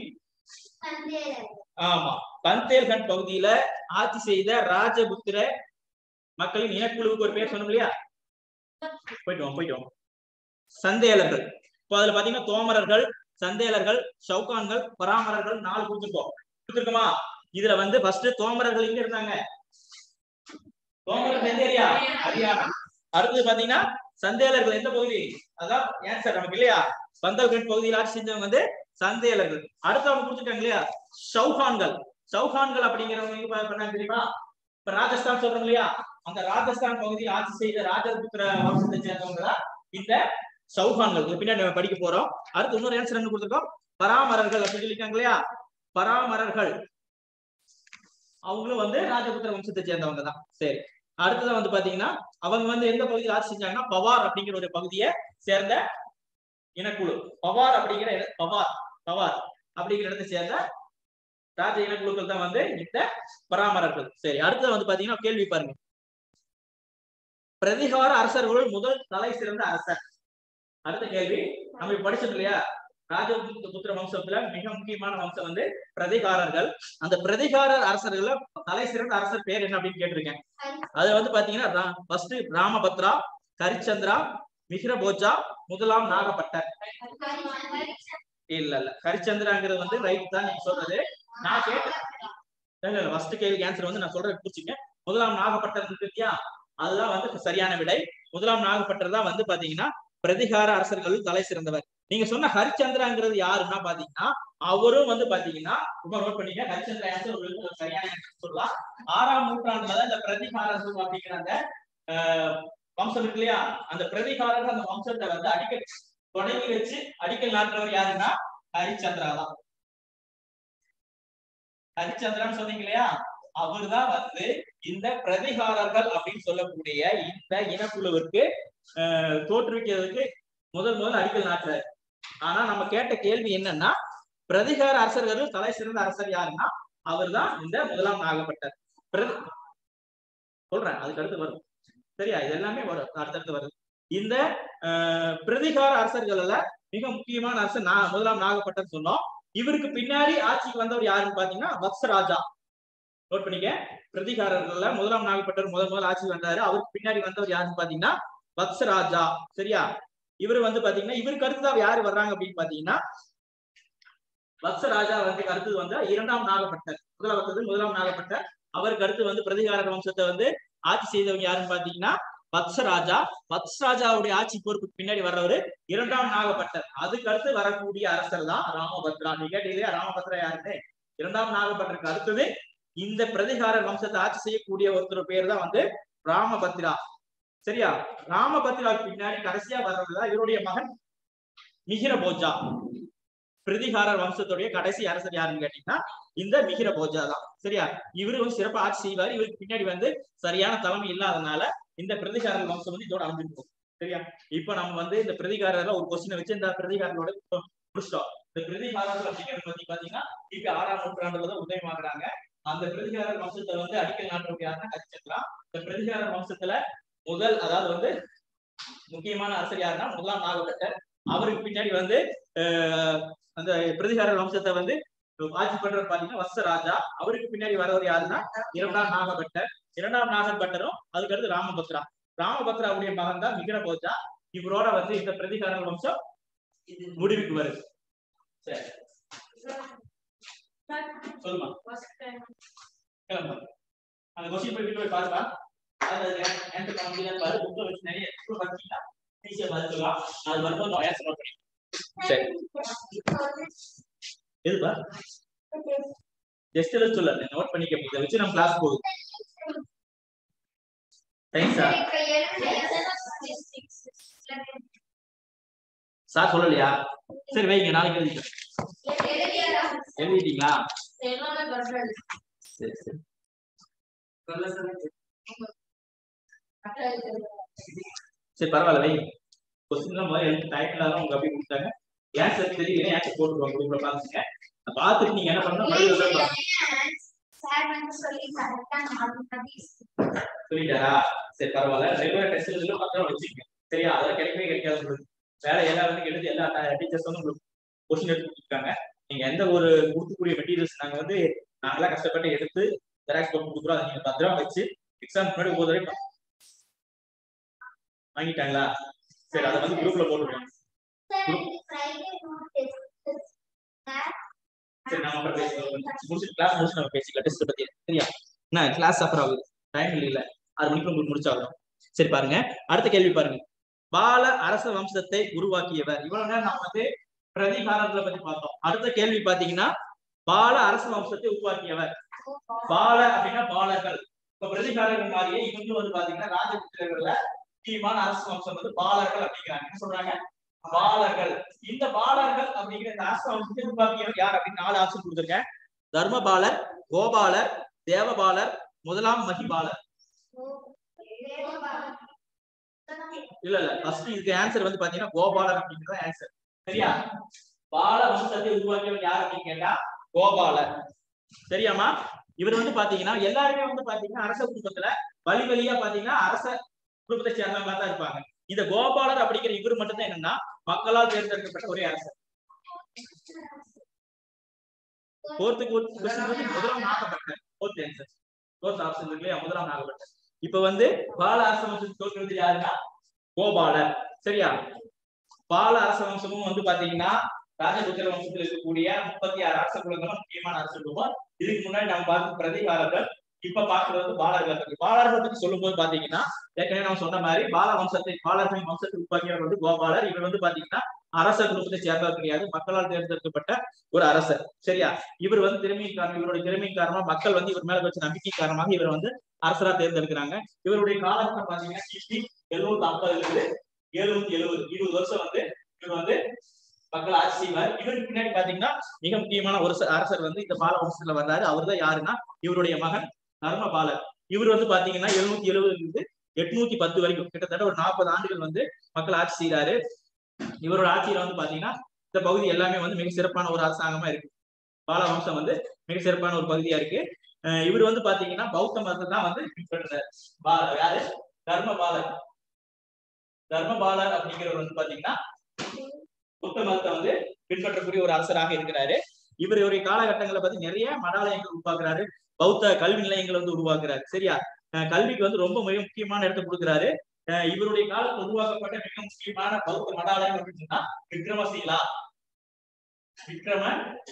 ஆமா பந்தேல்கண்ட் பகுதியில ஆட்சி செய்த ராஜபுத்திர மக்களின் இனக்குழுவுக்கு ஒரு பேர் சொன்னோம் இல்லையா போயிட்டு வாங்க போயிட்டு வாங்க சந்தேலர்கள் இப்போ அதுல பாத்தீங்கன்னா தோமரர்கள் சந்தேலர்கள் சவுகான்கள் பராமரர்கள் நாலு கொடுத்துருக்கோம் கொடுத்துருக்கோமா இதுல வந்து ஃபர்ஸ்ட் தோமரர்கள் எங்க இருந்தாங்க தோமரர்கள் எந்த ஏரியா ஹரியானா அடுத்தது பாத்தீங்கன்னா சந்தேலர்கள் எந்த பகுதி அதான் ஆன்சர் நமக்கு இல்லையா பந்தல்கண்ட் பகுதியில் ஆட்சி செஞ்சவங்க வந்து சந்தேலர்கள் அடுத்து அவங்க கொடுத்துருக்காங்க இல்லையா சௌஹான்கள் சௌஹான்கள் அப்படிங்கிறவங்க எங்க பா- பண்ணாங்க தெரியுமா இப்ப ராஜஸ்தான் சொல்றோம் இல்லையா அந்த ராஜஸ்தான் பகுதியில் ஆட்சி செய்த ராஜபுத்திர வம்சத்தை சேர்ந்தவங்க தான் இந்த சௌஹான்கள் இது பின்னாடி நம்ம படிக்க போறோம் அடுத்து இன்னொரு ஆன்சர் என்ன கொடுத்துருக்கோம் பராமரர்கள் அப்படின்னு சொல்லியிருக்காங்க இல்லையா பராமரர்கள் அவங்களும் வந்து ராஜபுத்திர வம்சத்தை சேர்ந்தவங்க தான் சரி அடுத்ததான் வந்து பாத்தீங்கன்னா அவங்க வந்து எந்த பகுதியில் ஆட்சி செஞ்சாங்கன்னா பவார் அப்படிங்கிற ஒரு பகுதியை சேர்ந்த இனக்குழு பவார் அப்படிங்கிற இட- பவார் பவார் அப்படிங்கிற இடத்தை சேர்ந்த ராஜ இனக்குழுக்கள் தான் வந்து இந்த பராமரர்கள் சரி அடுத்தது வந்து பாத்தீங்கன்னா கேள்வி பாருங்க பிரதிகார அரசர்களுள் முதல் தலை சிறந்த அரசர் அடுத்த கேள்வி நம்ம இப்ப படிச்சோம் இல்லையா ராஜபுத்திர வம்சத்துல மிக முக்கியமான வம்சம் வந்து பிரதிகாரர்கள் அந்த பிரதிகாரர் அரசர்கள தலை சிறந்த அரசர் பேர் என்ன அப்படின்னு கேட்டிருக்கேன் அது வந்து பாத்தீங்கன்னா ஃபர்ஸ்ட் ராமபத்ரா ஹரிச்சந்திரா மிஹ்ரபோஜா முதலாம் நாகப்பட்டர் இல்ல இல்ல ஹரிச்சந்திராங்கிறது வந்து ரைட் தான் நீங்க சொல்றது நான் கேட்டேன் இல்ல இல்ல ஃபர்ஸ்ட் கேள்வி ஆன்சர் வந்து நான் சொல்றேன் புடிச்சுங்க முதலாம் நாகப்பட்டர் இருக்கு இல்லையா அதுதான் வந்து சரியான விடை முதலாம் நாகப்பட்டர் தான் வந்து பாத்தீங்கன்னா பிரதிகார அரசர்களுள் தலை சிறந்தவர் நீங்க சொன்ன ஹரிச்சந்திராங்கிறது யாருன்னா பாத்தீங்கன்னா அவரும் வந்து பாத்தீங்கன்னா ரொம்ப நோட் பண்ணீங்க ஹரிச்சந்திரா ஆன்சர் உங்களுக்கு ஒரு சரியான answer சொல்லலாம் ஆறாம் நூற்றாண்டுல தான் இந்த பிரதிகாரர்கள் அப்படிங்கிற அந்த ஆஹ், வம்சம் இருக்கு இல்லையா அந்த பிரதிகாரர்கள் அந்த வம்சத்தை வந்து அடிக்கல் தொடங்கி வச்சு அடிக்கல் நாட்டுறவர் யாருன்னா ஹரிச்சந்திரா தான் ஹரிச்சந்திரான்னு சொன்னீங்க இல்லையா அவர்தான் வந்து இந்த பிரதிகாரர்கள் அப்படின்னு சொல்லக்கூடிய இந்த இனக்குழுவிற்கு ஆஹ், தோற்றுவிக்கிறதுக்கு முதல் முதல் அடிக்கல் நாட்டுறாரு ஆனா நம்ம கேட்ட கேள்வி என்னன்னா பிரதிகார அரசர்கள் தலை சிறந்த அரசர் யாருன்னா அவர்தான் இந்த முதலாம் நாகப்பட்டர் பிரதி சொல்றேன் அதுக்கு அடுத்து வரும் சரியா இது எல்லாமே வரும் அடுத்தடுத்து வருது இந்த ஆஹ், பிரதிகார அரசர்கள்ல மிக முக்கியமான அரசர் நா முதலாம் நாகப்பட்டர் சொன்னோம் இவருக்கு பின்னாடி ஆட்சிக்கு வந்தவர் யாருன்னு பாத்தீங்கன்னா வத்சராஜா நோட் பண்ணிக்க பிரதிகாரர்கள்ல முதலாம் நாகப்பட்டர் முதல் முதல் ஆட்சி வந்தாரு அவருக்கு பின்னாடி வந்தவர் யாருன்னு பாத்தீங்கன்னா வத்சராஜா சரியா இவர் வந்து பாத்தீங்கன்னா இவருக்கு அடுத்ததா யாரு வர்றாங்க அப்படின்னு பாத்தீங்கன்னா வத்ச ராஜா வந்து அடுத்தது வந்து இரண்டாம் நாகப்பட்டர் முதலாவது முதலாம் நாகப்பட்டர் அவருக்கு அடுத்து வந்து பிரதிகார வம்சத்தை வந்து ஆட்சி செய்தவங்க யாருன்னு பாத்தீங்கன்னா வத்சராஜா வத்சராஜாவுடைய ஆட்சி பொறுப்புக்கு பின்னாடி வர்றவரு இரண்டாம் நாகப்பட்டர் அதுக்கு அடுத்து வரக்கூடிய அரசர் தான் ராமபத்ரா நீ கேட்டீங்க ராமபத்ரா யாருன்னு இரண்டாம் நாகப்பட்டருக்கு அடுத்தது இந்த பிரதிகார வம்சத்தை ஆட்சி செய்யக்கூடிய ஒருத்தர் பேர் தான் வந்து ராமபத்ரா சரியா ராமபத்ராவுக்கு பின்னாடி கடைசியா வர்றதுதான் இவருடைய மகன் மிகிர போஜா பிரதிகார வம்சத்துடைய கடைசி அரசர் யாருன்னு கேட்டீங்கன்னா இந்த மிகிர போஜா தான் சரியா இவரு வந்து சிறப்பா ஆட்சி செய்வார் இவருக்கு பின்னாடி வந்து சரியான தலைமை இல்லாதனால இந்த பிரதிகார வம்சம் வந்து இதோட அழிஞ்சிட்டு போகும் சரியா இப்ப நம்ம வந்து இந்த பிரதிகாரர்ல ஒரு கொஸ்டின் வச்சு இந்த பிரதிகாரனோட முடிச்சிட்டோம் இந்த பிரதிகாரர்கள் அப்படிங்கிறது பத்தி பாத்தீங்கன்னா இப்ப ஆறாம் நூற்றாண்டுல தான் உதயமாகறாங்க அந்த பிரதிகார வம்சத்தை வந்து அடிக்கல் நாட்டுறவங்க யாருன்னா கச்சிக்கலாம் இந்த பிரதிகார வம்சத்துல முதல் அதாவது வந்து முக்கியமான அரசர் யாருன்னா முதலாம் நாகப்பட்டர் அவருக்கு பின்னாடி வந்து அஹ், அந்த பிரதிகார வம்சத்தை வந்து ஆட்சி பண்றது பாத்தீங்கன்னா வத்சராஜா அவருக்கு பின்னாடி வரவர் யாருன்னா இரண்டாம் நாகப்பட்டர் இரண்டாம் நாகப்பட்டரும் அதுக்கடுத்து ராமபத்ரா ராமபத்ராவுடைய மகன் தான் மிகிர போஜா இவரோட வந்து இந்த பிரதிகார வம்சம் இது முடிவுக்கு வருது சரி சொல்லுமா கிளம்பு அந்த கொஸ்டின் போய் வீட்டு போய் பாருப்பா அது ஆன்சர் பண்ண முடியாது பாரு புக்ல வச்சு நிறைய புக்ல படிச்சீங்கன்னா ஈஸியா பதில் சொல்லலாம் அது வரும்போது ஆன்சர் நோட் பண்ணி சரி எதுப்பா ஜஸ்ட் எல்லாம் சொல்ல நோட் பண்ணிக்க இதை வச்சு நம்ம கிளாஸ் போகுது தேங்க்ஸா சார் சொல்லலையா சரி வைங்க நாளைக்கு எழுதிக்கிறேன் எழுதிட்டீங்களா சரி சரி சரி பரவாயில்ல வைங்க கொஸ்டின் எல்லாம் முதல்ல எழுதி டைம் இல்லாத உங்களுக்கு அப்படியே கொடுத்தாங்க ஆன்சர் தெரியல ஆன்சர் போட்டுருவாங்க குரூப்ல பாத்துங்க பார்த்துட்டு நீங்க என்ன பண்ணணும் பதில் சொல்லணும் சொல்லிட்டாரா சரி பரவாயில்ல ரெகுலர் டெஸ்ட்ல பத்திரம் வச்சுக்கோங்க சரியா அதெல்லாம் கிடைக்கவே கிடைக்காது உங்களுக்கு வேலை எல்லா வந்து எழுதி எல்லா டீச்சர்ஸ் வந்து உங்களுக்கு கொஸ்டின் எடுத்து கொடுத்துருக்காங்க நீங்க எந்த ஒரு கொடுக்கக்கூடிய மெட்டீரியல்ஸ் நாங்க வந்து நாங்களாம் கஷ்டப்பட்டு எடுத்து ஜெராக்ஸ் போட்டு கொடுக்குறோம் அதை நீங்க பத்திரம் வச்சு எக்ஸாம் முன்னாடி ஒவ்வொரு தடவை பா- வாங்கிட்டாங்களா சரி அதை வந்து குரூப்ல போட்டுருவோம் சரி நம்ம அப்புறம் பேசிக்கலாம் முடிச்சுட்டு கிளாஸ் முடிச்சு நம்ம பேசிக்கலாம் டெஸ்ட் பத்தி சரியா என்ன கிளாஸ் அப்புறம் ஆகுது டைம் இல்ல ஆறு மணிக்கு உங்களுக்கு முடிச்சாகணும் சரி பாருங்க அடுத்த கேள்வி பாருங்க பால அரச வம்சத்தை உருவாக்கியவர் இவ்வளவு நேரம் நம்ம வந்து பிரதிகாரங்களை பத்தி பார்த்தோம் அடுத்த கேள்வி பாத்தீங்கன்னா பால அரச வம்சத்தை உருவாக்கியவர் பால அப்படின்னா பாலர்கள் இப்ப பிரதிகாரர்கள் மாதிரியே இவங்க வந்து பாத்தீங்கன்னா ராஜபுத்திரர்கள்ல முக்கியமான அரச வம்சம் வந்து பாலர்கள் அப்படிங்கிறாங்க என்ன சொல்றாங்க பாலர்கள் இந்த பாலர்கள் அப்படிங்கிற இந்த அரச வம்சத்தை உருவாக்கியவர் யார் அப்படின்னு நாலு ஆப்ஷன் கொடுத்துருக்கேன் தர்மபாலர் கோபாலர் தேவபாலர் முதலாம் மகிபாலர் இல்ல இல்ல ஃபர்ஸ்ட் இதுக்கு ஆன்சர் வந்து பாத்தீங்கன்னா கோபாலர் அப்படிங்கிறது ஆன்சர் சரியா பால வம்சத்தை உருவாக்கியவர் யார் அப்படின்னு கேட்டா கோபாலர் சரியாமா இவர் வந்து பாத்தீங்கன்னா எல்லாருமே வந்து பாத்தீங்கன்னா அரச குடும்பத்துல வழி வழியா பாத்தீங்கன்னா அரச குடும்பத்தை சேர்ந்தவங்களா தான் இருப்பாங்க இந்த கோபாலர் அப்படிங்கிற இவர் மட்டும் தான் என்னன்னா மக்களால் தேர்ந்தெடுக்கப்பட்ட ஒரே அரசர் போர்த்துக்கு கொஸ்டின் வந்து முதலாம் நாகப்பட்டர் ஃபோர்த் ஆன்சர் ஃபோர்த் ஆப்ஷன் இருக்கு இல்லையா முதலாம் நாகப்பட்டர் இப்ப வந்து பால அரச வம்சத்தை தோற்கிறது யாருன்னா கோபாலர் சரியா பால அரச வம்சமும் வந்து பாத்தீங்கன்னா ராஜபுத்திர வம்சத்தில் இருக்கக்கூடிய முப்பத்தி ஆறு அரச குலங்களும் முக்கியமான அரச குடும்பம் இதுக்கு முன்னாடி நம்ம பார்த்த பிரதிகாரர்கள் இப்ப பார்க்கிறது வந்து பாலர்கள் பத்தி பாலர்கள் பத்தி சொல்லும்போது பாத்தீங்கன்னா ஏற்கனவே நம்ம சொன்ன மாதிரி பால வம்சத்தை பாலர்களின் வம்சத்தை உருவாக்கியவர் வந்து கோபாலர் இவர் வந்து பாத்தீங்கன்னா அரச குடும்பத்தை சேர்ந்தவர் கிடையாது மக்களால் தேர்ந்தெடுக்கப்பட்ட ஒரு அரசர் சரியா இவர் வந்து திறமையின் காரணம் இவருடைய திறமையின் காரணமா மக்கள் வந்து இவர் மேல வச்ச நம்பிக்கை காரணமாக இவர் வந்து அரசரா தேர்ந்தெடுக்கிறாங்க இவருடைய காலகட்டம் பாத்தீங்கன்னா கிபி எழுநூத்தி ஐம்பதுல இருந்து எழுநூத்தி எழுபது இருபது வருஷம் வந்து இவர் வந்து மக்கள் ஆட்சி செய்வார் இவருக்கு பின்னாடி பாத்தீங்கன்னா மிக முக்கியமான ஒரு ச- அரசர் வந்து இந்த பால வம்சத்துல வந்தாரு அவர் தான் யாருன்னா இவருடைய மகன் தர்மபாலர் இவர் வந்து பாத்தீங்கன்னா எழுநூத்தி எழுபதுல இருந்து எட்நூத்தி பத்து வரைக்கும் கிட்டத்தட்ட ஒரு நாற்பது ஆண்டுகள் வந்து மக்கள் ஆட்சி செய்யறாரு இவரோட ஆட்சியில வந்து பாத்தீங்கன்னா இந்த பகுதி எல்லாமே வந்து மிக சிறப்பான ஒரு அரசாங்கமா இருக்கு பால வம்சம் வந்து மிக சிறப்பான ஒரு பகுதியா இருக்கு அஹ் இவர் வந்து பாத்தீங்கன்னா பௌத்த மதத்தை தான் வந்து பின்பற்றுறாரு பா- யாரு தர்மபாலர் தர்மபாலர் அப்படிங்கிறவர் வந்து பாத்தீங்கன்னா புத்த மதத்தை வந்து பின்பற்றக்கூடிய ஒரு அரசராக இருக்கிறாரு இவர் இவருடைய காலகட்டங்களை பத்தி நிறைய மடாலயங்கள் உருவாக்குறாரு பௌத்த கல்வி நிலையங்கள் வந்து உருவாக்குறாரு சரியா அஹ் கல்விக்கு வந்து ரொம்ப மிக முக்கியமான இடத்தை கொடுக்குறாரு அஹ் இவருடைய காலத்தில் உருவாக்கப்பட்ட மிக முக்கியமான பௌத்த மடாலயம் அப்படின்னு சொன்னா விக்ரமசீலா விக்ரம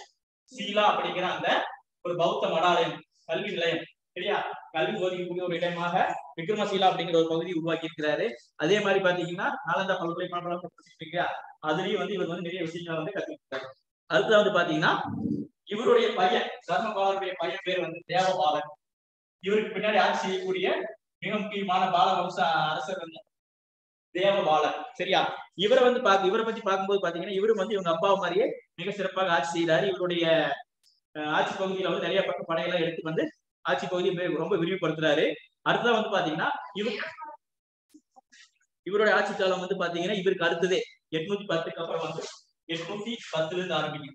சீலா அப்படிங்கிற அந்த ஒரு பௌத்த மடாலயம் கல்வி நிலையம் சரியா கல்வி போதிக்கக்கூடிய ஒரு இடமாக விக்ரமசீலா அப்படிங்கிற ஒரு பகுதி உருவாக்கி இருக்கிறாரு அதே மாதிரி பாத்தீங்கன்னா நாலந்தா பல்கலைக்கழகம் இல்லையா அதுலயும் வந்து இவர் வந்து நிறைய விஷயங்களை வந்து கத்துக்கிட்டாரு அடுத்து வந்து பாத்தீங்கன்னா இவருடைய பையன் தர்மபாலருடைய பையன் பேர் வந்து தேவபாலன் இவருக்கு பின்னாடி ஆட்சி செய்யக்கூடிய மிக முக்கியமான பாலவம்ச அரசர் வந்து தேவபாலன் சரியா இவரை வந்து பாக்க இவரை பத்தி பார்க்கும்போது பாத்தீங்கன்னா இவரும் வந்து இவங்க அப்பா மாதிரியே மிக சிறப்பாக ஆட்சி செய்தாரு இவருடைய அஹ், ஆட்சி பகுதியில வந்து நிறைய பக்கம் படையெல்லாம் எடுத்து வந்து ஆட்சி பகுதியை மே- ரொம்ப விரிவுபடுத்துறாரு அடுத்ததான் வந்து பாத்தீங்கன்னா இவர் இவருடைய ஆட்சி காலம் வந்து பாத்தீங்கன்னா இவருக்கு அடுத்ததே எட்நூத்தி பத்துக்கு அப்புறம் வந்து எட்நூத்தி பத்துல இருந்து ஆரம்பிக்கும்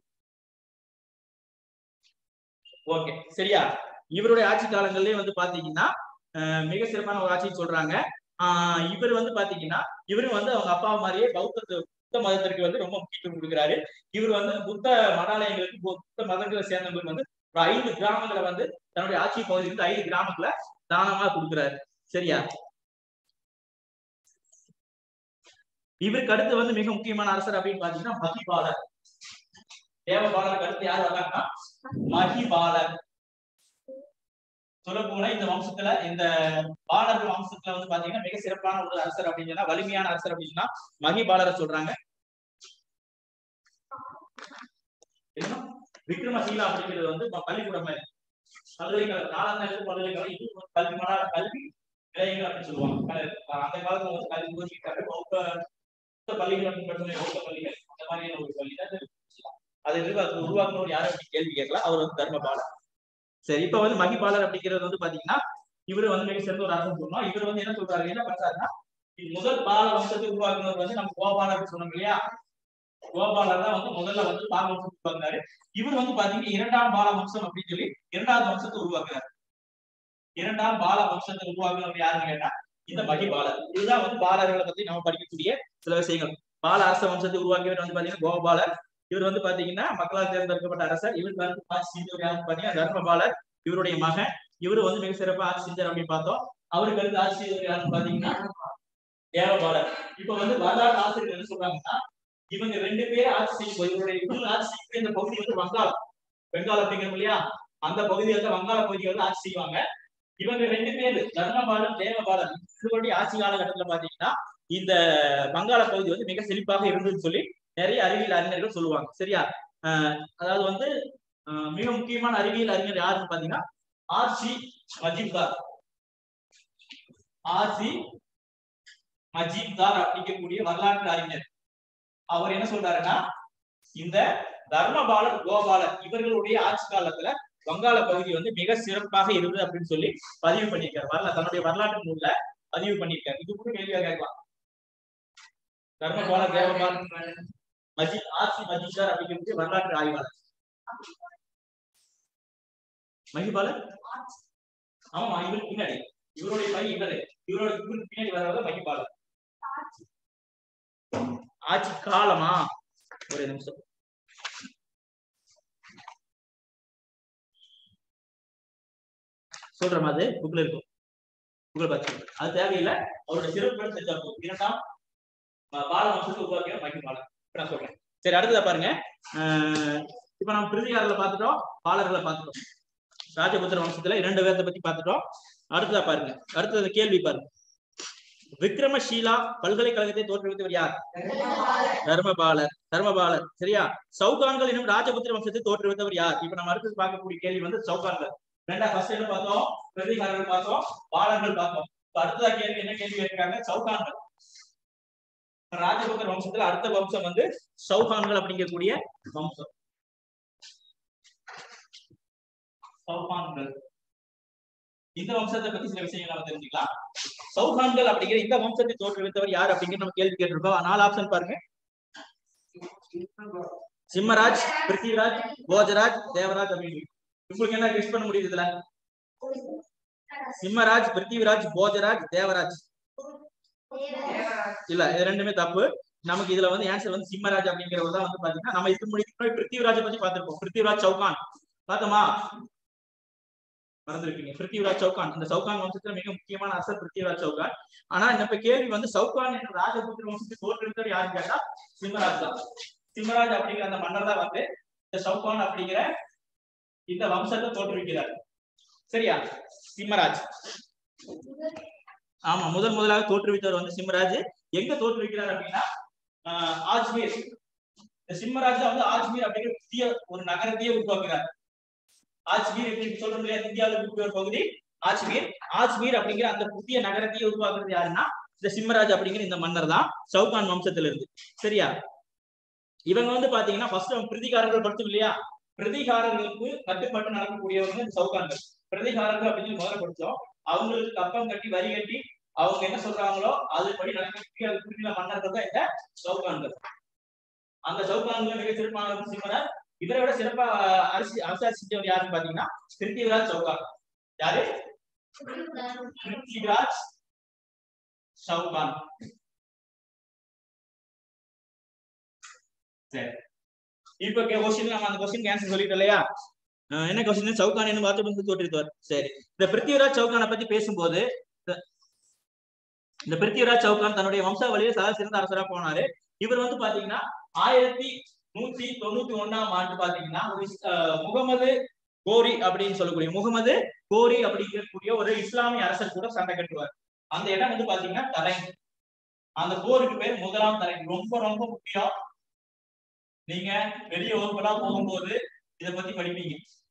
ஓகே சரியா இவருடைய ஆட்சி காலங்கள்லயே வந்து பாத்தீங்கன்னா அஹ், மிக சிறப்பான ஒரு ஆட்சின்னு சொல்றாங்க ஆஹ் இவர் வந்து பாத்தீங்கன்னா இவரும் வந்து அவங்க அப்பா மாதிரியே பௌத்த புத்த மதத்திற்கு வந்து ரொம்ப முக்கியத்துவம் கொடுக்குறாரு இவர் வந்து புத்த மடாலயங்களுக்கு பு- புத்த மதங்களை சேர்ந்தவங்களுக்கு வந்து ஒரு ஐந்து கிராமங்களை வந்து தன்னுடைய ஆட்சி பகுதியிலிருந்து ஐந்து கிராமங்களை தானமா கொடுக்குறாரு சரியா இவருக்கு அடுத்து வந்து மிக முக்கியமான அரசர் அப்படின்னு பாத்தீங்கன்னா மகிபாலர் தேவபாலருக்கு அடுத்து யார் வர்றாங்கன்னா மகிபாலர் சொல்ல போனா இந்த வம்சத்துல இந்த பாலர் வம்சத்துல வந்து பாத்தீங்கன்னா மிக சிறப்பான ஒரு அரசர் அப்படின்னு சொன்னா வலிமையான அரசர் அப்படின்னு சொன்னா மகிபாலரை சொல்றாங்க என்ன விக்ரமசீலா அப்படிங்கிறது வந்து ப- பள்ளிக்கூடம் மாதிரி பல்கலைக்கழகம் நாலாந்தா பல்கலைக்கழகம் இது ஒரு கல்வி மடா கல்வி நிலையங்கள் அப்படின்னு சொல்லுவாங்க அஹ் அந்த காலத்துல வந்து கல்வி போதிக்கிட்டாரு பௌத்த பௌத்த பள்ளிகள் அப்படின்னு பார்த்தோம்னா பௌத்த பள்ளிகள் அந்த மாதிரியான ஒரு பள்ளி தான் இது. அதை நிர்வாக உருவாக்குனவர் யாரும் அப்படி கேள்வி கேட்கல அவர் வந்து தர்மபாலர் சரி இப்ப வந்து மகிபாலர் அப்படிங்கிறது வந்து பாத்தீங்கன்னா இவரு வந்து மிக சிறந்த ஒரு அரசன் சொன்னோம் இவர் வந்து என்ன சொல்றாரு என்ன பண்றாருன்னா இது முதல் பால வம்சத்தை உருவாக்குனவர் வந்து நம்ம கோபாலர் சொன்னோம் இல்லையா கோபாலர் தான் வந்து முதல்ல வந்து பால வம்சத்தை உருவாக்குனாரு இவர் வந்து பாத்தீங்கன்னா இரண்டாம் பால வம்சம் அப்படின்னு சொல்லி இரண்டாவது வம்சத்தை உருவாக்குறாரு இரண்டாம் பால வம்சத்தை உருவாக்குனவர் யாருன்னு கேட்டா இந்த மகிபாலர் இதுதான் வந்து பாலர்களை பத்தி நம்ம படிக்கக்கூடிய சில விஷயங்கள் பால அரச வம்சத்தை உருவாக்கியவர் வந்து பாத்தீங்கன்னா கோபாலர் இவர் வந்து பாத்தீங்கன்னா மக்களால் தேர்ந்தெடுக்கப்பட்ட அரசர் இவருக்கு வந்து ஆட்சி செஞ்சவர் யாருன்னு பாத்தீங்கன்னா தர்மபாலர் இவருடைய மகன் இவரு வந்து மிக சிறப்பா ஆட்சி செஞ்சார் அப்படின்னு பார்த்தோம் அவருக்கு அடுத்து ஆட்சி செய்தவர் யாருன்னு பாத்தீங்கன்னா தேவபாலர் இப்ப வந்து வரலாற்று ஆசிரியர் என்ன சொல்றாங்கன்னா இவங்க ரெண்டு பேரும் ஆட்சி செய்யும் போது இவருடைய இவங்க ஆட்சி செய்யும் இந்த பகுதி வந்து வங்காளம் பெங்கால் அப்படிங்கிறோம் இல்லையா அந்த பகுதி வந்து வங்காள பகுதியை வந்து ஆட்சி செய்வாங்க இவங்க ரெண்டு பேர் தர்மபாலன் தேவபாலன் இவருடைய ஆட்சி காலகட்டத்துல பாத்தீங்கன்னா இந்த வங்காள பகுதி வந்து மிக செழிப்பாக இருந்ததுன்னு சொல்லி நிறைய அறிவியல் அறிஞர்கள் சொல்லுவாங்க சரியா ஆஹ் அதாவது வந்து ஆஹ் மிக முக்கியமான அறிவியல் அறிஞர் யாருன்னு பாத்தீங்கன்னா ஆர்சி மஜிம்தார் ஆர்சி மஜிம்தார் அப்படிங்கக்கூடிய வரலாற்று அறிஞர் அவர் என்ன சொல்றாருன்னா இந்த தர்மபாலர் கோபாலர் இவர்களுடைய ஆட்சி காலத்துல வங்காள பகுதி வந்து மிக சிறப்பாக இருந்தது அப்படின்னு சொல்லி பதிவு பண்ணியிருக்காரு வரலாறு தன்னுடைய வரலாற்று நூல்ல பதிவு பண்ணியிருக்காரு இது கூட கேள்வியா கேட்கலாம் தர்மபாலர் தேவபாலர் மஜித் ஆர்சி மஜிதார் அப்படிங்கிறது வரலாற்று ஆய்வாளர் மகிபாலர் ஆமா இவருக்கு பின்னாடி இவருடைய பையன் இவரு இவரோட இவருக்கு பின்னாடி வர்றவர் மகிபாலர் ஆட்சி காலமா ஒரு நிமிஷம் சொல்ற மாதிரி புக்ல இருக்கும் புக்ல பார்த்து சொல்றேன். அது தேவையில்லை அவரோட சிறப்பு செஞ்சா போதும் இரண்டாம் பா- பால வம்சத்தை உருவாக்கிய மகிபாலர் இப்ப நான் சொல்றேன் சரி அடுத்ததா பாருங்க ஆஹ் இப்ப நம்ம பிரிதிகாரர்ல பார்த்துட்டோம் பாலர்களை பார்த்துட்டோம் ராஜபுத்திர வம்சத்துல இரண்டு பேர்த்த பத்தி பார்த்துட்டோம் அடுத்ததா பாருங்க அடுத்தது கேள்வி பாருங்க விக்ரமஷீலா பல்கலைக்கழகத்தை தோற்றுவித்தவர் யார் தர்மபாலர் தர்மபாலர் சரியா சௌகான்கள் எனும் ராஜபுத்திர வம்சத்தை தோற்றுவித்தவர் யார் இப்ப நம்ம அடுத்தது பார்க்கக்கூடிய கேள்வி வந்து சௌகான்கள் ரெண்டா ஃபர்ஸ்ட் என்ன பார்த்தோம் பிரதிகாரர்கள் பார்த்தோம் பாலர்கள் பார்த்தோம் இப்ப அடுத்ததா கேள்வி என்ன கேள்வி கேட்கிறாங்க சௌகான்கள் ராஜபுத்திர வம்சத்துல அடுத்த வம்சம் வந்து சௌகான்கள் அப்படிங்கக்கூடிய வம்சம் சௌகான்கள் இந்த வம்சத்தை பத்தி சில விஷயங்கள் நம்ம தெரிஞ்சுக்கலாம் சௌகான்கள் அப்படிங்கிற இந்த வம்சத்தை தோற்றுவித்தவர் யார் அப்படிங்கிற நம்ம கேள்வி கேட்டிருக்கோம் நாலு ஆப்ஷன் பாருங்க சிம்மராஜ் பிருத்திவிராஜ் போஜராஜ் தேவராஜ் அப்படின்னு உங்களுக்கு என்ன கெஸ்ட் பண்ண முடியுது இதுல சிம்மராஜ் பிருத்திவிராஜ் போஜராஜ் தேவராஜ் இல்ல இது ரெண்டுமே தப்பு நமக்கு இதுல வந்து ஆன்சர் வந்து சிம்மராஜ் அப்படிங்கிறவர் தான் வந்து பாத்தீங்கன்னா நம்ம இதுக்கு முன்னாடி பிருத்திவிராஜை பத்தி பார்த்திருப்போம் பிருத்திவிராஜ் சௌகான் பார்த்தோமா மறந்துருப்பீங்க பிருத்திவிராஜ் சௌகான் இந்த சௌகான் வம்சத்துல மிக முக்கியமான அரசர் பிருத்திவிராஜ் சௌகான் ஆனா இந்த கேள்வி வந்து சௌகான் என்ற ராஜபுத்திர வம்சத்தை தோற்றுவித்தவர் யாருன்னு கேட்டா சிம்மராஜ் தான் சிம்மராஜ் அப்படிங்கிற அந்த மன்னர் தான் வந்து இந்த சௌகான் அப்படிங்கிற இந்த வம்சத்தை தோற்றுவிக்கிறார் சரியா சிம்மராஜ் ஆமா முதல் முதலாக தோற்றுவித்தவர் வந்து சிம்மராஜ் எங்க தோற்றுவிக்கிறார் அப்படின்னா ஆஹ் ஆஜ்மீர் இந்த சிம்மராஜா வந்து ஆஜ்மீர் அப்படிங்கிற புதிய ஒரு நகரத்தையே உருவாக்குறார் ஆஜ்மீர் எப்படி சொல்றோம் இல்லையா இந்தியாவில் இருக்கக்கூடிய ஒரு பகுதி ஆஜ்மீர் ஆஜ்மீர் அப்படிங்கிற அந்த புதிய நகரத்தையே உருவாக்குறது யாருன்னா இந்த சிம்மராஜ் அப்படிங்கிற இந்த மன்னர் தான் சவுகான் வம்சத்துல இருந்து சரியா இவங்க வந்து பாத்தீங்கன்னா ஃபர்ஸ்ட் பிரதிகாரர்கள் படிச்சோம் இல்லையா பிரதிகாரர்களுக்கு கட்டுப்பட்டு நடக்கக்கூடியவங்க இந்த சவுகான்கள் பிரதிகாரர்கள் அப்படின்னு முதல்ல படிச்சோம் அவங்களுக்கு கப்பம் கட்டி வரி கட்டி அவங்க என்ன சொல்றாங்களோ அதுபடி நடக்கக்கூடிய அது குறிப்பிட்ட மன்னர்கள் தான் இந்த சவுகான்கள் அந்த சவுகான்கள் மிக சிறப்பானவர் சிம்மராஜ் இவரை விட சிறப்பா அரசு அரசாட்சி செஞ்சவர் யாருன்னு பாத்தீங்கன்னா பிருத்திவிராஜ் சவுகான் யாரு பிருத்திவிராஜ் சவுகான் சரி இப்ப கொஸ்டின் நம்ம அந்த கொஸ்டின் ஆன்சர் சொல்லிட்டோம் இல்லையா அஹ் என்ன கொஸ்டின் சவுகான் என்ன வார்த்தை வந்து தோற்றிருக்கார் சரி இந்த பிருத்திவிராஜ் சவுகானை பத்தி பேசும்போது இந்த- இந்த பிருத்திவிராஜ் சவுகான் தன்னுடைய வம்சாவளியை சதா சிறந்த அரசரா போனாரு இவர் வந்து பாத்தீங்கன்னா ஆயிரத்தி நூத்தி தொண்ணூத்தி ஒண்ணாம் ஆண்டு பாத்தீங்கன்னா ஒரு இஸ்- அஹ் முகமது கோரி அப்படின்னு சொல்லக்கூடிய முகமது கோரி அப்படிங்கக்கூடிய ஒரு இஸ்லாமிய அரசர் கூட சண்டை கட்டுவார் அந்த இடம் வந்து பாத்தீங்கன்னா தரை அந்த போருக்கு பேர் முதலாம் தரை ரொம்ப ரொம்ப முக்கியம் நீங்க பெரிய வகுப்பெல்லாம் போகும்போது இத பத்தி படிப்பீங்க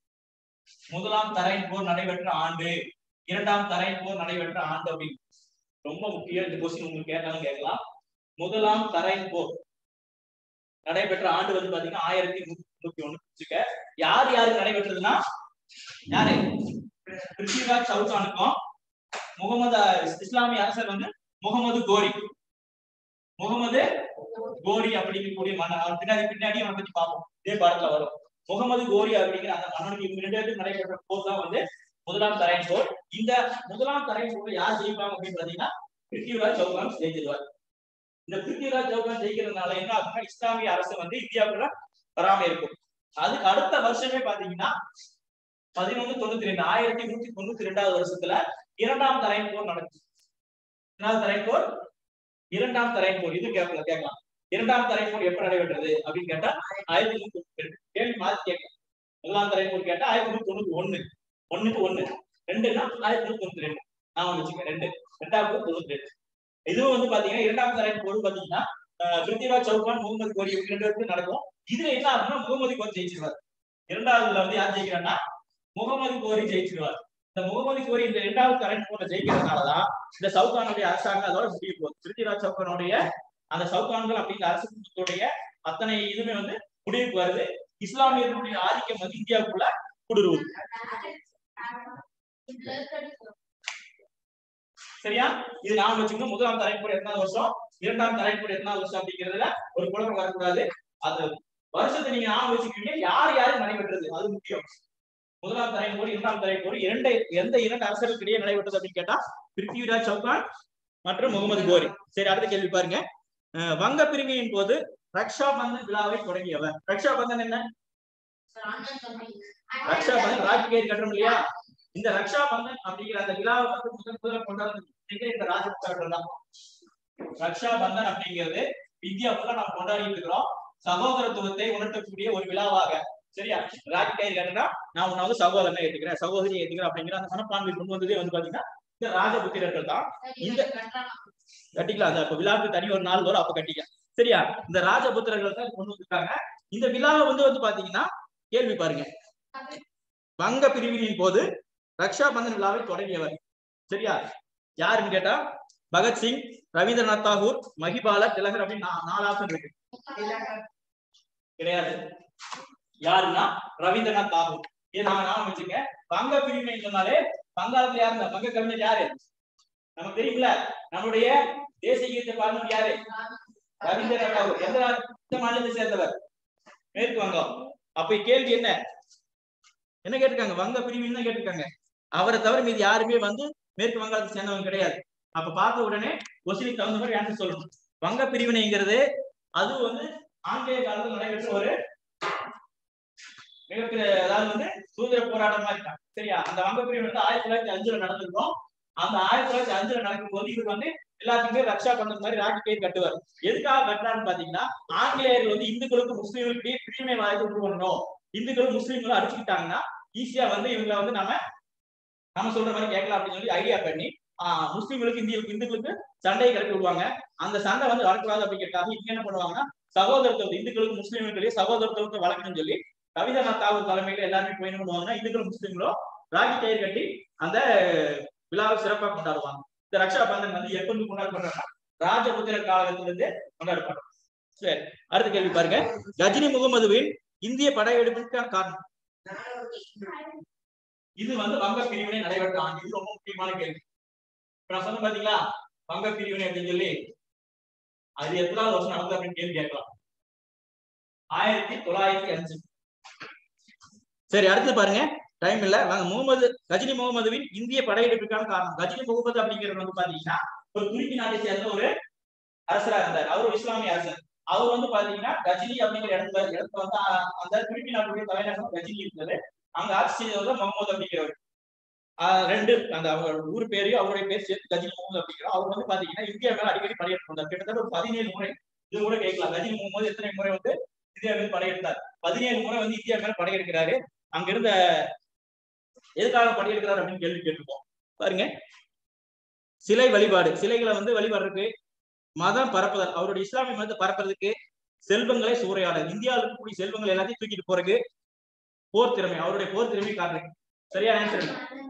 முதலாம் தரை போர் நடைபெற்ற ஆண்டு இரண்டாம் தரை போர் நடைபெற்ற ஆண்டு அப்படின்னு ரொம்ப முக்கியம் இந்த கொஸ்டின் உங்களுக்கு கேட்டாலும் கேட்கலாம் முதலாம் தரை போர் நடைபெற்ற ஆண்டு வந்து பாத்தீங்கன்னா ஆயிரத்தி நூத்தி தொண்ணூத்தி ஒண்ணு வச்சுக்க யார் யாருக்கு நடைபெற்றதுன்னா யாரு பிருத்திவிராஜ் சவுகானுக்கும் முகமது இஸ்லாமிய அரசர் வந்து முகமது கோரி முகமது கோரி அப்படிங்கக்கூடிய மன்னன் அவர் பின்னாடி பின்னாடி அவனை பத்தி பார்ப்போம் இதே பாடத்துல வரும் முகமது கோரி அப்படிங்கிற அந்த மன்னனுக்கு இவங்க ரெண்டு பேருக்கு நடைபெற்ற போர் தான் வந்து முதலாம் தரை போர் இந்த முதலாம் தரை போர்ல யார் ஜெயிப்பாங்க அப்படின்னு பாத்தீங்கன்னா பிருத்திவிராஜ் சௌகான் ஜெயிச்சிருவார் இந்த பிருத்திவிராஜ் சௌகான் ஜெயிக்கிறதுனால என்ன ஆகும்னா இஸ்லாமிய அரசு வந்து இந்தியாவுக்குள்ள வராம இருக்கும் அதுக்கு அடுத்த வருஷமே பாத்தீங்கன்னா பதினொன்னு தொண்ணூத்தி ரெண்டு ஆயிரத்தி நூத்தி தொண்ணூத்தி ரெண்டாவது வருஷத்துல இரண்டாம் தரை போர் நடக்குது இரண்டாவது தரை போர் இரண்டாம் தரை போர் இது கேட்கல கேட்கலாம் இரண்டாம் தரை போர் எப்ப நடைபெற்றது அப்படின்னு கேட்டா ஆயிரத்தி நூத்தி தொண்ணூத்தி ரெண்டு கேள்வி மாத்தி கேட்கலாம் முதலாம் தரை போர் கேட்டா ஆயிரத்தி நூத்தி தொண்ணூத்தி ஒண்ணு ஒண்ணுக்கு ஒண்ணு ரெண்டுன்னா ஆயிரத்தி நூத்தி தொண்ணூத்தி ரெண்டு நான் வச்சுக்கேன் ரெண்டு ரெண்டாவது தொண்ணூத்தி ரெண்டு இதுவும் வந்து பாத்தீங்கன்னா இரண்டாம் தரை போர் பாத்தீங்கன்னா அஹ், பிருத்திவிராஜ் சௌகான் முகமது கோரி இவங்க ரெண்டு பேருக்கு நடக்கும் இதுல என்ன ஆகும்னா முகமது கோரி ஜெயிச்சிருவார் இரண்டாவதுல வந்து யார் ஜெயிக்கிறான்னா முகமது கோரி ஜெயிச்சிருவார் இந்த முகமது கோரி இந்த இரண்டாவது கரண்ட் போர்ல ஜெயிக்கிறதுனாலதான் இந்த சவுகானுடைய அரசாங்கம் அதோட முடிய போகுது பிருத்திவிராஜ் சௌகானுடைய அந்த சவுகான்கள் அப்படிங்கிற அரசு குடும்பத்துடைய அத்தனை இதுவுமே வந்து முடிவுக்கு வருது இஸ்லாமியர்களுடைய ஆதிக்கம் வந்து இந்தியாவுக்குள்ள குடுருவது சரியா இது நாம வச்சுக்கணும் முதலாம் தலைமுறை எத்தனாவது வருஷம் இரண்டாம் தலைமுறை எத்தனாவது வருஷம் அப்படிங்கிறதுல ஒரு குழப்பம் வரக்கூடாது அது வருஷத்தை நீங்க ஞாபகம் வச்சுக்கிறீங்க யார் யாரு நடைபெற்றது அது முக்கியம் முதலாம் தலைமுறை இரண்டாம் தலைமுறை இரண்டு எந்த இரண்டு அரசர்களுக்கு இடையே நடைபெற்றது அப்படின்னு கேட்டா பிருத்திவிராஜ் சௌகான் மற்றும் முகமது கோரி சரி அடுத்த கேள்வி பாருங்க அஹ் வங்க பிரிவினையின் போது ரக்ஷா பந்தன் விழாவை தொடங்கியவர் ரக்ஷா பந்தன் என்ன ரக்ஷா பந்தன் ராக்கி கயிறு கட்டுறோம் இல்லையா இந்த ரக்ஷா பந்தன் அப்படிங்கிற அந்த விழாவை வந்து முதன் முதல்ல கொண்டாடுறது இந்த ராஜபக்சர்கள் தான் ரக்ஷா பந்தன் அப்படிங்கிறது இந்தியாவுக்குள்ள நாம் கொண்டாடிட்டு இருக்கிறோம் சகோதரத்துவத்தை உணர்த்தக்கூடிய ஒரு விழாவாக சரியா ராக்கி கயிறு கட்டுனா நான் உன்னை வந்து சகோதரனை ஏத்துக்கிறேன் சகோதரியை ஏத்துக்கிறேன் அப்படிங்கிற அந்த மனப்பான்மை கொண்டு வந்ததே வந்து பாத்தீங்கன்னா இந்த ராஜபுத்திரர்கள் தான் இந்த கட்டிக்கலாம் அந்த அப்ப விழாவுக்கு தனி ஒரு நாள் வரும் அப்ப கட்டிக்கலாம் சரியா இந்த ராஜபுத்திரர்கள் தான் கொண்டு வந்திருக்காங்க இந்த விழாவை வந்து வந்து பாத்தீங்கன்னா கேள்வி பாருங்க வங்க பிரிவினையின் போது ரக்ஷா பந்தன் விழாவை தொடங்கியவர் சரியா யாருன்னு கேட்டா பகத்சிங் ரவீந்திரநாத் தாகூர் மகிபால திலகர் அப்படின்னு நா- நாலு ஆப்ஷன் இருக்கு கிடையாது யாருன்னா ரவீந்திரநாத் தாகூர் இது நான் ஞாபகம் வச்சுங்க வங்க பிரிவினை சொன்னாலே வங்காளத்துல யாரு இருந்தா? வங்க கவிஞர் யாரு நமக்கு தெரியுமில்ல நம்மளுடைய தேசிய கீதத்தை பாடினவர் யாரு ரவீந்திரநாத் தாகூர் எந்த நா- எந்த மாநிலத்தை சேர்ந்தவர் மேற்கு வங்கம் அப்ப கேள்வி என்ன என்ன கேட்டிருக்காங்க வங்க பிரிவினை தான் கேட்டிருக்காங்க அவரை தவிர மீது யாருமே வந்து மேற்கு வங்காளத்தை சேர்ந்தவங்க கிடையாது அப்ப பார்த்த உடனே கொஸ்டினுக்கு தகுந்த மாதிரி ஆன்சர் சொல்லணும் வங்க பிரிவினைங்கிறது அது வந்து ஆங்கிலேய காலத்தில் நடைபெற்ற ஒரு மிகப்பெரிய அதாவது வந்து சுதந்திர போராட்டமா இருக்காங்க சரியா அந்த வங்க பிரிவினை வந்து ஆயிரத்தி தொள்ளாயிரத்தி அஞ்சுல நடந்திருக்கும் அந்த ஆயிரத்தி தொள்ளாயிரத்தி அஞ்சுல நடக்கும் போது இவர் வந்து எல்லாத்துக்குமே ரக்ஷா பந்தன் மாதிரி ராக்கி கயிறு கட்டுவார் எதுக்காக கட்டுறாருன்னு பாத்தீங்கன்னா ஆங்கிலேயர்கள் வந்து இந்துக்களுக்கு முஸ்லீம்களுக்கு பிரிவினை வாய்ப்பு உண்டு பண்ணணும் இந்துக்களும் முஸ்லீம்களும் அடிச்சுக்கிட்டாங்கன்னா ஈஸியா வந்து இவங்க வந்து நம்ம நம்ம சொல்ற மாதிரி கேட்கலாம் அப்படின்னு சொல்லி ஐடியா பண்ணி ஆஹ் முஸ்லிம்களுக்கு இந்திய இந்துக்களுக்கு சண்டையை கிளப்பி விடுவாங்க அந்த சண்டை வந்து வரக்கூடாது அப்படிங்கிறதுக்காக இவங்க என்ன பண்ணுவாங்கன்னா சகோதரத்துவம் இந்துக்களுக்கு முஸ்லீம்களுக்கு சகோதரத்துவத்தை வளர்க்கணும்னு சொல்லி ரவீந்திரநாத் தாகூர் தலைமையில எல்லாருமே போய் என்ன பண்ணுவாங்கன்னா இந்துக்களும் முஸ்லீம்களும் ராகி கயிறு கட்டி அந்த விழாவை சிறப்பாக கொண்டாடுவாங்க இந்த ரக்ஷா பந்தன் வந்து எப்ப இருந்து கொண்டாடப்படுறாங்கன்னா ராஜபுத்திர காலத்துல இருந்து கொண்டாடப்படுறோம் சரி அடுத்த கேள்வி பாருங்க கஜினி முகமதுவின் இந்திய படையெடுப்பிற்கான காரணம் இது வந்து வங்க பிரிவினை நடைபெற்ற ஆண்டு இது ரொம்ப முக்கியமான கேள்வி இப்ப நான் சொன்ன பாத்தீங்களா வங்க பிரிவினை அப்படின்னு சொல்லி அது எத்தனாவது வருஷம் நடந்தது அப்படின்னு கேள்வி கேட்கலாம் ஆயிரத்தி தொள்ளாயிரத்தி அஞ்சு சரி அடுத்து பாருங்க டைம் இல்ல வாங்க முகமது கஜினி முகமதுவின் இந்திய படையெடுப்புக்கான காரணம் கஜினி முகமது அப்படிங்கிறது வந்து பாத்தீங்கன்னா ஒரு துருக்கி நாட்டை சேர்ந்த ஒரு அரசரா இருந்தார் அவர் ஒரு இஸ்லாமிய அரசர் அவர் வந்து பாத்தீங்கன்னா கஜினி அப்படிங்கிற இடத்துல இடத்துல வந்து அ- அந்த துருக்கி நாட்டுடைய தலைநகரம் கஜினி இருந்தது அங்க ஆட்சி செய்தவர் தான் முகமது அப்படிங்கிறவர் ஆஹ் ரெண்டு அந்த அவங்க ஊர் பேரையும் அவருடைய பேர் சேர்த்து கஜினி முகமது அப்படிங்கிறோம் அவர் வந்து பாத்தீங்கன்னா இந்தியா மேல அடிக்கடி படையெடுத்து வந்தார் கிட்டத்தட்ட ஒரு பதினேழு முறை இது கூட கேட்கலாம் கஜினி முகமது எத்தனை முறை வந்து இந்தியா மேல படையெடுத்தார் பதினேழு முறை வந்து இந்தியா மேல படையெடுக்கிறாரு அங்க இருந்த எதுக்காக படையெடுக்கிறார் அப்படின்னு கேள்வி கேட்டிருக்கோம் பாருங்க சிலை வழிபாடு சிலைகளை வந்து வழிபடுறதுக்கு மதம் பரப்புதல் அவருடைய இஸ்லாமிய மதத்தை பரப்புறதுக்கு செல்வங்களை சூறையாடல் இந்தியாவில் இருக்கக்கூடிய செல்வங்கள் எல்லாத்தையும் தூக்கிட்டு போறதுக்கு போர் திறமை அவருடைய போர் திறமை காட்டுறேன் சரியான ஆன்சர்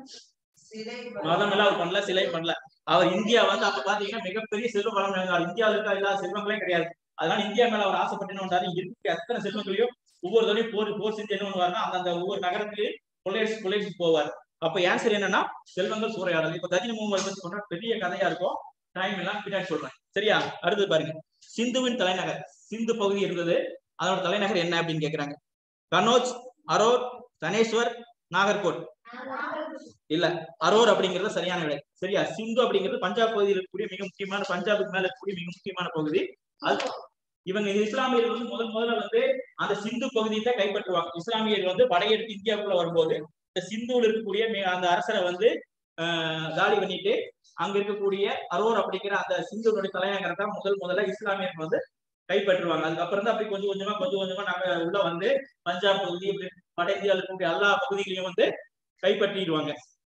மதம் எல்லாம் அவர் பண்ணல சிலை பண்ணல அவர் இந்தியா வந்து அப்ப பாத்தீங்கன்னா மிகப்பெரிய செல்வ வளம் இருந்தார் இந்தியாவில் இருக்க இல்லாத செல்வங்களே கிடையாது அதனால இந்தியா மேல அவர் ஆசைப்பட்டு என்ன பண்றாரு இங்க இருக்க அத்தனை செல்வங்களையும் ஒவ்வொரு தடவையும் போர் போர் செஞ்சு என்ன பண்ணுவாருன்னா அந்தந்த ஒவ்வொரு நகரத்திலேயும் கொள்ளையடிச்சு கொள்ளையடிச்சு போவார் அப்ப ஆன்சர் என்னன்னா செல்வங்கள் சூறையாடல் இப்ப கஜினி முகமது பத்தி சொன்னா பெரிய கதையா இருக்கும் டைம் எல்லாம் பின்னாடி சொல்றேன் சரியா அடுத்து பாருங்க சிந்துவின் தலைநகர் சிந்து பகுதி இருந்தது அதோட தலைநகர் என்ன அப்படின்னு கேக்குறாங்க கனோஜ் அரோர் தனேஸ்வர் நாகர்கோட் இல்ல அரோர் அப்படிங்கிறது சரியான விடை சரியா சிந்து அப்படிங்கிறது பஞ்சாப் பகுதியில் இருக்கக்கூடிய மிக முக்கியமான பஞ்சாபுக்கு மேல இருக்கக்கூடிய மிக முக்கியமான பகுதி அது இவங்க இஸ்லாமியர்கள் வந்து முதல் முதல்ல வந்து அந்த சிந்து பகுதியை தான் கைப்பற்றுவாங்க இஸ்லாமியர்கள் வந்து படையெடுத்து இந்தியாவுக்குள்ள வரும்போது இந்த சிந்துவில் இருக்கக்கூடிய மி- அந்த அரசரை வந்து ஆஹ் காலி பண்ணிட்டு அங்க இருக்கக்கூடிய அரோர் அப்படிங்கிற அந்த சிந்துனுடைய தலைநகரத்தை முதல் முதல்ல இஸ்லாமியர்கள் வந்து கைப்பற்றுவாங்க அதுக்கப்புறம் தான் அப்படி கொஞ்சம் கொஞ்சமா கொஞ்சம் கொஞ்சமா நாங்க உள்ள வந்து பஞ்சாப் பகுதி இப்படி வட இந்தியாவில் இருக்கக்கூடிய எல்லா பகுதிகளையும் வந்து கைப்பற்றிடுவாங்க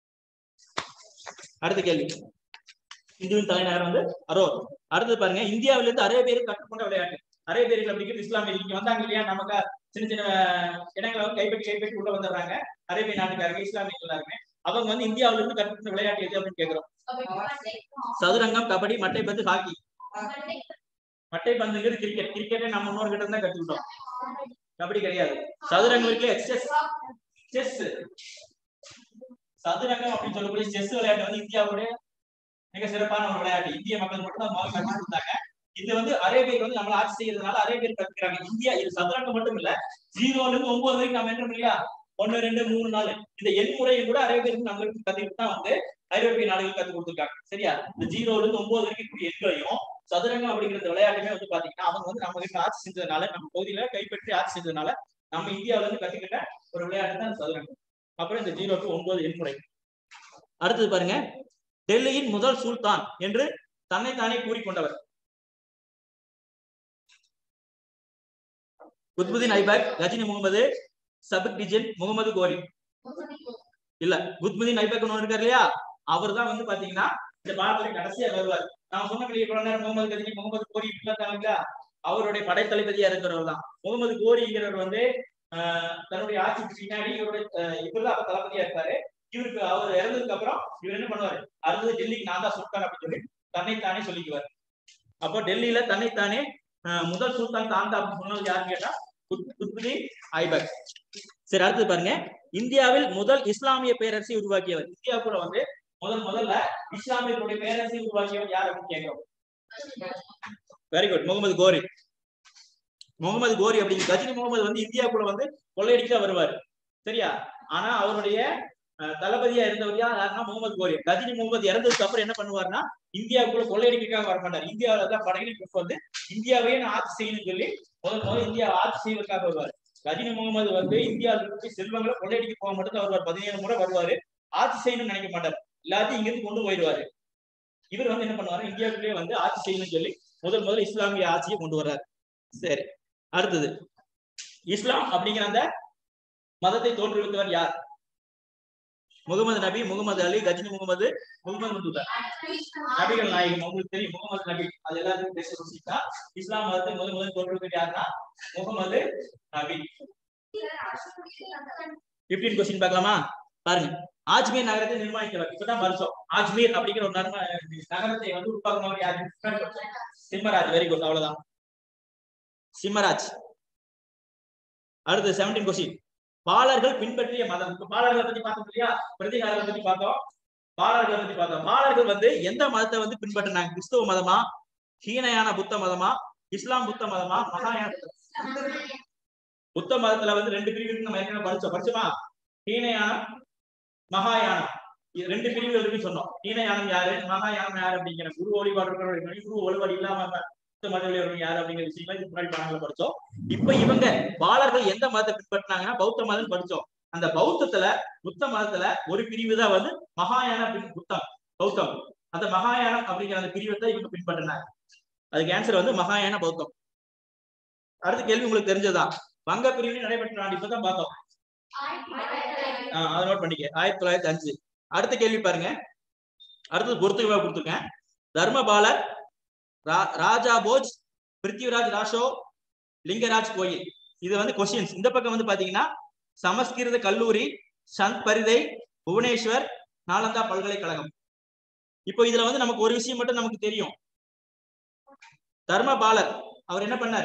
அடுத்த கேள்வி இந்துவின் தலைநகர் வந்து அரோர் அடுத்தது பாருங்க இந்தியாவில இருந்து அரேபியர்கள் கற்றுக்கொண்ட விளையாட்டு அரேபியர்கள் அப்படிங்கிறது இஸ்லாமியர்கள் இங்க வந்தாங்க இல்லையா நமக்கு சின்ன சின்ன இடங்களை வந்து கைப்பற்றி கைப்பற்றி உள்ள வந்துடுறாங்க அரேபிய நாட்டுக்காரங்க இஸ்லாமியர்கள் எல்லாருமே அவங்க வந்து இந்தியாவில இருந்து கற்றுக்கொண்ட விளையாட்டு எது அப்படின்னு கேக்குறோம் சதுரங்கம் கபடி மட்டைப்பந்து ஹாக்கி மட்டைப்பந்துங்கிறது கிரிக்கெட் கிரிக்கெட்டை நம்ம முன்னோர் கிட்ட தான் கத்துக்கிட்டோம் கபடி கிடையாது சதுரங்கம் இருக்குல்ல செஸ் செஸ் சதுரங்கம் அப்படின்னு சொல்லக்கூடிய செஸ் விளையாட்டு வந்து இந்தியாவுடைய மிக சிறப்பான ஒரு விளையாட்டு இந்திய மக்கள் மட்டும் தான் முதல்ல கற்றுக் கொடுத்தாங்க இது வந்து அரேபியர் வந்து நம்மள ஆட்சி செய்யறதுனால அரேபியர் கத்துக்கிறாங்க இந்தியா இது சதுரங்கம் மட்டும் இல்ல ஜீரோல இருந்து ஒன்பது வரைக்கும் நம்ம என்ன இல்லையா ஒன்னு ரெண்டு மூணு நாலு இந்த எண் முறையை கூட அரேபியருக்கு நம்மளுக்கு கத்துக்கிட்டு தான் வந்து ஐரோப்பிய நாடுகள் கத்து கொடுத்துருக்காங்க சரியா இந்த ஜீரோல இருந்து ஒன்பது வரைக்கும் இருக்கக்கூடிய எண்களையும் சதுரங்கம் அப்படிங்கிற இந்த விளையாட்டுமே வந்து பாத்தீங்கன்னா அவங்க வந்து நம்ம கிட்ட ஆட்சி செஞ்சதுனால நம்ம பகுதியில கைப்பற்றி ஆட்சி செஞ்சதுனால நம்ம இந்தியாவில இருந்து கத்துக்கிட்ட ஒரு விளையாட்டு தான் சதுரங்கம் அப்புறம் இந்த ஜீரோ டு ஒன்பது எண்முறை அடுத்தது பாருங்க டெல்லியின் முதல் சுல்தான் என்று தன்னைத்தானே கூறிக்கொண்டவர் குத்புதீன் ஐபக் கஜினி முகமது சபக் டிஜன் முகமது கோரி இல்ல குத்புதீன் ஐபக் ஒன்று இருக்காரு இல்லையா அவர் தான் வந்து பாத்தீங்கன்னா இந்த பாடத்துல கடைசியா வருவார் நான் சொன்ன பெரிய குழந்தை முகமது கஜினி முகமது கோரி இல்லையா அவருடைய படைத்தளபதியா இருக்கிறவர் தான் முகமது கோரிங்கிறவர் வந்து ஆஹ், தன்னுடைய ஆட்சிக்கு பின்னாடி இவருடைய ஆஹ், இவர்தான் அப்ப தளபதியா இருப்பாரு இவருக்கு அவர் இறந்ததுக்கு அப்புறம் இவர் என்ன பண்ணுவாரு அடுத்தது டெல்லிக்கு நான் தான் சுல்தான் அப்படின்னு சொல்லி தன்னைத்தானே சொல்லிக்குவார் அப்போ டெல்லியில தன்னைத்தானே ஆஹ், முதல் சுல்தான் தான் தான் அப்படின்னு சொன்னது யாருன்னு கேட்டா குத்- குத்புதீன் ஐபக் சரி அடுத்து பாருங்க இந்தியாவில் முதல் இஸ்லாமிய பேரரசை உருவாக்கியவர் இந்தியாவுக்குள்ள வந்து முதல் முதல்ல இஸ்லாமியர்களுடைய பேரரசை உருவாக்கியவர் யார் அப்படின்னு கேட்கிறோம் வெரி குட் முகமது கோரி முகமது கோரி அப்படிங்கிற கஜினி முகமது வந்து இந்தியாவுக்குள்ள வந்து கொள்ளையடிக்க வருவார் சரியா ஆனா அவருடைய அஹ், தளபதியா இருந்தவர் யார் யாருன்னா முகமது கோரி கஜினி முகமது இறந்ததுக்கு அப்புறம் என்ன பண்ணுவாருன்னா இந்தியாவுக்குள்ள கொள்ளையடிக்கிறதுக்காக வர மாட்டார் இந்தியாவில தான் படைகளுக்கு வந்து இந்தியாவையே நான் ஆட்சி செய்யணும்னு சொல்லி முதல் முதல் இந்தியா ஆட்சி செய்வதற்காக வருவார் கஜினி முகமது வந்து இந்தியாவில் இருக்கக்கூடிய செல்வங்களை கொள்ளையடிக்க போக மட்டும் தான் வருவார் பதினேழு முறை வருவாரு ஆட்சி செய்யணும்னு நினைக்க மாட்டார் எல்லாத்தையும் இங்கிருந்து கொண்டு போயிடுவாரு இவர் வந்து என்ன பண்ணுவாரு இந்தியாவுக்குள்ளேயே வந்து ஆட்சி செய்யணும்னு சொல்லி முதல் முதல் இஸ்லாமிய ஆட்சியை கொண்டு வர்றாரு சரி அடுத்தது இஸ்லாம் அப்படிங்கிற அந்த மதத்தை தோற்றுவித்தவர் யார் முகமது நபி முகமது அலி கஜினி முகமது முகமது மதுதா நபிகள் நாயகம் உங்களுக்கு தெரியும் முகமது நபி அது எல்லாருக்கும் பேச ருசிக்கா இஸ்லாம் மதத்தை முதல் முதல் தோற்றுவித்தது யாருன்னா முகமது நபி பிப்டீன் கொஸ்டின் பார்க்கலாமா பாருங்க ஆஜ்மீர் நகரத்தை நிர்மாணிக்கிறவர் இப்பதான் வருஷம் ஆஜ்மீர் அப்படிங்கிற ஒரு நர்ம நகரத்தை வந்து உருவாக்குனவர் யாரு சிம்மராஜ் வெரி குட் அவ்வளவுதான் சிம்மராஜ் அடுத்து செவன்டீன் கொஸ்டின் பாலர்கள் பின்பற்றிய மதம் இப்ப பாலர்களை பத்தி பார்த்தோம் இல்லையா பிரதிகாரங்களை பத்தி பார்த்தோம் பாலர்களை பத்தி பார்த்தோம் பாலர்கள் வந்து எந்த மதத்தை வந்து பின்பற்றினாங்க கிறிஸ்துவ மதமா ஹீனயான புத்த மதமா இஸ்லாம் புத்த மதமா மகாயான புத்த மதத்துல வந்து ரெண்டு பிரிவு இருக்கு நம்ம ஏற்கனவே படிச்சோம் படிச்சோமா ஹீனயானம் மகாயானம் இது ரெண்டு பிரிவுகள் இருக்குன்னு சொன்னோம் ஹீனயானம் யாரு மகாயானம் யாரு அப்படிங்கிற குரு வழிபாடு இருக்கிறவங்க குரு வழிபாடு இல்லாம புத்த மத வழிபாடு யாரு அப்படிங்கிற விஷயங்களை இதுக்கு முன்னாடி பாடங்களை படிச்சோம் இப்ப இவங்க பாலர்கள் எந்த மதத்தை பின்பற்றினாங்கன்னா பௌத்த மதம் படிச்சோம் அந்த பௌத்தத்துல புத்த மதத்துல ஒரு பிரிவு தான் வந்து மகாயான பின் புத்தம் பௌத்தம் அந்த மகாயானம் அப்படிங்கிற அந்த பிரிவை தான் இவங்க பின்பற்றினாங்க அதுக்கு ஆன்சர் வந்து மகாயான பௌத்தம் அடுத்த கேள்வி உங்களுக்கு தெரிஞ்சதுதான் வங்க பிரிவு நடைபெற்ற ஆண்டு இப்பதான் பார்த்தோம் ஆஹ் அதை நோட் பண்ணிக்க ஆயிரத்தி தொள்ளாயிரத்தி அஞ்சு அடுத்த கேள்வி பாருங்க அடுத்தது பொறுத்துவா கொடுத்துருக்கேன் தர்மபாலர் ரா- ராஜா போஜ் பிருத்திவிராஜ் ராஷோ லிங்கராஜ் கோயில் இது வந்து கொஸ்டின்ஸ் இந்த பக்கம் வந்து பாத்தீங்கன்னா சமஸ்கிருத கல்லூரி சந்த் பரிதை புவனேஸ்வர் நாலந்தா பல்கலைக்கழகம் இப்போ இதுல வந்து நமக்கு ஒரு விஷயம் மட்டும் நமக்கு தெரியும் தர்மபாலர் அவர் என்ன பண்ணார்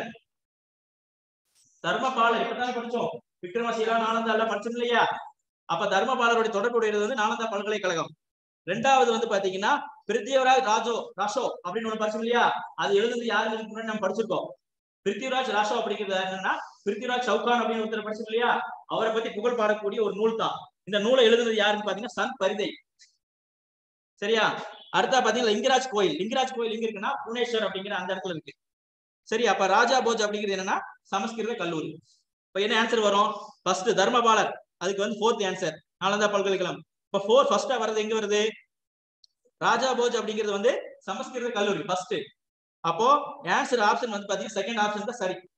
தர்மபாலர் இப்பதான் படிச்சோம் விக்ரமசீலா நாலந்தா எல்லாம் படிச்சோம் இல்லையா அப்ப தர்மபாலருடைய தொடர்புடையது வந்து நாலந்தா பல்கலைக்கழகம் ரெண்டாவது வந்து பாத்தீங்கன்னா பிருத்திவிராஜ் ராஜோ ராஷோ அப்படின்னு ஒண்ணு படிச்சோம் இல்லையா அது எழுதுனது யாருன்னு இதுக்கு முன்னாடி நம்ம படிச்சிருக்கோம் பிருத்திவிராஜ் ராஷோ அப்படிங்கிறது என்னன்னா பிருத்திவிராஜ் சவுகான் அப்படின்னு ஒருத்தர் படிச்சோம் இல்லையா அவரை பத்தி புகழ் பாடக்கூடிய ஒரு நூல் தான் இந்த நூலை எழுதுனது யாருன்னு பாத்தீங்கன்னா சந்த் பரிதை சரியா அடுத்தா பாத்தீங்கன்னா லிங்கராஜ் கோயில் லிங்கராஜ் கோயில் எங்க இருக்குன்னா புவனேஸ்வர் அப்படிங்கிற அந்த இடத்துல இருக்கு சரி அப்ப ராஜா போஜ் அப்படிங்கிறது என்னன்னா சமஸ்கிருத கல்லூரி இப்ப என்ன ஆன்சர் வரும் ஃபர்ஸ்ட் தர்மபாலர் அதுக்கு வந்து ஃபோர்த் ஆன்சர் நாலந்தா பல்கலைக்கழகம் இப்ப ஃபோர் ஃபர்ஸ்டா வர்றது எங்க வருது ராஜா போஜ் அப்படிங்கிறது வந்து சமஸ்கிருத கல்லூரி ஃபர்ஸ்ட் அப்போ ஆன்சர் ஆப்ஷன் வந்து பாத்தீங்கன்னா செகண்ட் ஆப்ஷன் தான் சரி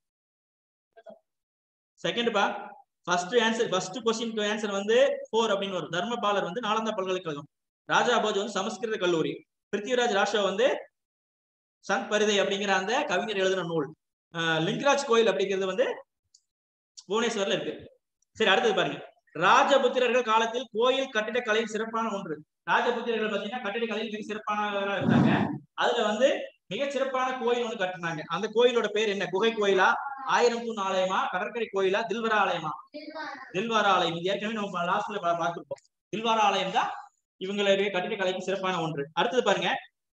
செகண்ட் பா first answer first question answer வந்து ஃபோர் அப்படின்னு வரும் தர்மபாலர் வந்து நாலந்தா பல்கலைக்கழகம் ராஜா போஜ் வந்து சமஸ்கிருத கல்லூரி பிருத்திவிராஜ் ராஷோ வந்து சந்த் பரிதை அப்படிங்கிற அந்த கவிஞர் எழுதின நூல் அஹ் லிங்கராஜ் கோயில் அப்படிங்கிறது வந்து புவனேஸ்வர்ல இருக்கு சரி அடுத்தது பாருங்க ராஜபுத்திரர்கள் காலத்தில் கோயில் கட்டிடக்கலையில் சிறப்பான ஒன்று ராஜபுத்திரர்கள் பாத்தீங்கன்னா கட்டிடக்கலையில் மிக சிறப்பானவர்களா இருந்தாங்க அதுல வந்து மிக சிறப்பான கோயில் ஒண்ணு கட்டினாங்க அந்த கோயிலோட பேர் என்ன குகை கோயிலா ஆயிரம் தூண் ஆலயமா கடற்கரை கோயிலா தில்வரா ஆலயமா தில்வாரா ஆலயம் இது ஏற்கனவே நம்ம லாஸ்ட்ல பார்த்திருப்போம் தில்வாரா ஆலயம் தான் இவங்களுடைய கட்டிடக்கலைக்கு சிறப்பான ஒன்று அடுத்தது பாருங்க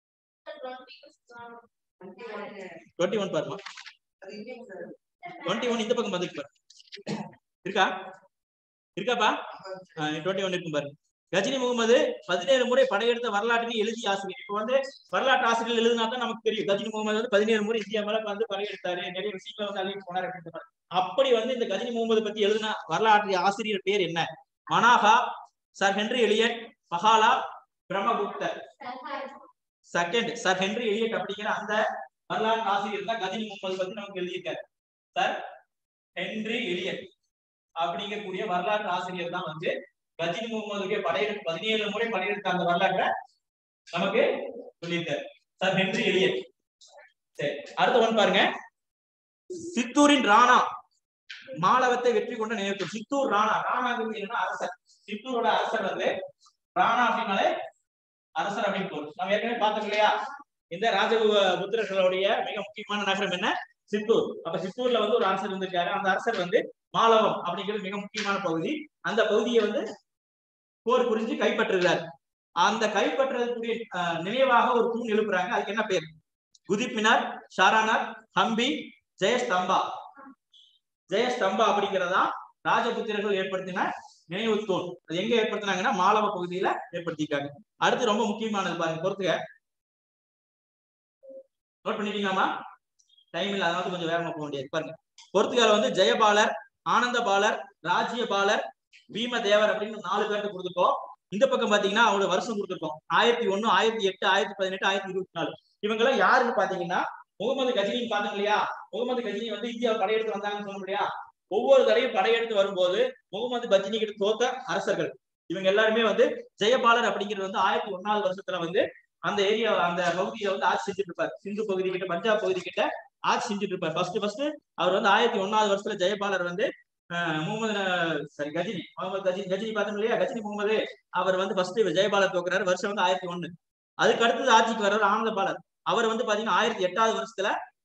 டுவெண்ட்டி ஒன் பாருமா டுவெண்ட்டி ஒன் இந்த பக்கம் வந்துக்கு பாரு இருக்கா இருக்காப்பா டுவெண்ட்டி ஒன் இருக்கும் பாரு கஜினி முகமது பதினேழு முறை படையெடுத்த வரலாற்றினை எழுதி ஆசிரியர் இப்போ வந்து வரலாற்று ஆசிரியர் எழுதினா தான் நமக்கு தெரியும் கஜினி முகமது வந்து பதினேழு முறை இந்தியா மேல வந்து படையெடுத்தாரு நிறைய விஷயங்களை வந்து அழிவு போனார் அப்படின்னு சொன்னாரு. அப்படி வந்து இந்த கஜினி முகமது பத்தி எழுதின வரலாற்று ஆசிரியர் பேர் என்ன மனாகா சர் ஹென்றி எலியட் பஹாலா பிரம்மகுப்தர் செகண்ட் சர் ஹென்றி எலியட் அப்படிங்கிற அந்த வரலாற்று ஆசிரியர் தான் கஜினி முகமது பத்தி நமக்கு எழுதியிருக்காரு சர் ஹென்றி எலியட் அப்படிங்கக்கூடிய வரலாற்று ஆசிரியர் தான் வந்து கஜினி முகமதுக்கு படையெடுத்து பதினேழு முறை படையெடுத்த அந்த வரலாற்றை நமக்கு சொல்லியிருக்காரு சார் ஹென்றி எலியட் சரி அடுத்த ஒன் பாருங்க சித்தூரின் ராணா மாலவத்தை வெற்றி கொண்ட நினைவு சித்தூர் ராணா ராணாங்கிறது என்னன்னா அரசர் சித்தூரோட அரசர் வந்து ராணா அப்படின்னாலே அரசர் அப்படின்னு பொருள் நம்ம ஏற்கனவே பார்த்தோம் இல்லையா இந்த ராஜபுத்திரர்களுடைய மிக முக்கியமான நகரம் என்ன சித்தூர் அப்ப சித்தூர்ல வந்து ஒரு அரசர் இருந்திருக்காரு அந்த அரசர் வந்து மாலவம் அப்படிங்கிறது மிக முக்கியமான பகுதி அந்த பகுதியை வந்து போர் புரிஞ்சு கைப்பற்றுகிறார் அந்த கைப்பற்றக்கூடிய அஹ், நினைவாக ஒரு தூண் எழுப்புறாங்க அதுக்கு என்ன பேர் குதிப்பினார் ஷாரானார் ஹம்பி ஜெயஸ்தம்பா ஜெயஸ்தம்பா அப்படிங்கிறதா ராஜபுத்திரர்கள் ஏற்படுத்தின நினைவு தூண் அது எங்க ஏற்படுத்தினாங்கன்னா மாலவ பகுதியில ஏற்படுத்திட்டாங்க அடுத்து ரொம்ப முக்கியமானது பாருங்க பொறுத்துக்க நோட் பண்ணிட்டீங்களாமா டைம் இல்ல அதனால கொஞ்சம் வேகமா போக முடியாது பாருங்க பொறுத்துகால வந்து ஜெயபாலர் ஆனந்தபாலர் ராஜ்யபாலர் பீமதேவர் அப்படின்னு நாலு பேர்த்த கொடுத்துருக்கோம் இந்த பக்கம் பாத்தீங்கன்னா அவரோட வருஷம் கொடுத்துருக்கோம் ஆயிரத்தி ஒண்ணு ஆயிரத்தி எட்டு ஆயிரத்தி பதினெட்டு ஆயிரத்தி இருபத்தி நாலு இவங்க எல்லாம் யாருன்னு பாத்தீங்கன்னா முகமது கஜினின்னு பார்த்தோம் இல்லையா முகமது கஜினி வந்து இந்தியா படையெடுத்து வந்தாங்கன்னு சொன்னோம் இல்லையா ஒவ்வொரு தடையும் படையெடுத்து வரும்போது முகமது கஜினி கிட்ட தோத்த அரசர்கள் இவங்க எல்லாருமே வந்து ஜெயபாலர் அப்படிங்கிறது வந்து ஆயிரத்தி ஒன்னாவது வருஷத்துல வந்து அந்த ஏரியா அந்த பகுதியில வந்து ஆட்சி செஞ்சுட்டு இருப்பார் சிந்து பகுதி கிட்ட பஞ்சாப் பகுதி கிட்ட ஆட்சி செஞ்சுட்டு இருப்பார் ஃபர்ஸ்ட் ஃபர்ஸ்ட் அவர் வந்து ஆயிரத்தி ஒன்னாவது வருஷத்துல ஜெயபாலர் வந்து அஹ், முகமது சாரி கஜினி முகமது கஜினி கஜினி பார்த்தோம் இல்லையா கஜினி முகமது அவர் வந்து ஃபர்ஸ்ட் ஜெயபாலர் தோக்குறாரு வருஷம் வந்து ஆயிரத்தி ஒண்ணு அதுக்கு அடுத்தது ஆட்சிக்கு வர்றாரு ஆனந்தபாலர் அவர் வந்து பாத்தீங்கன்னா ஆயிரத்தி எட்டாவது வருஷத்துல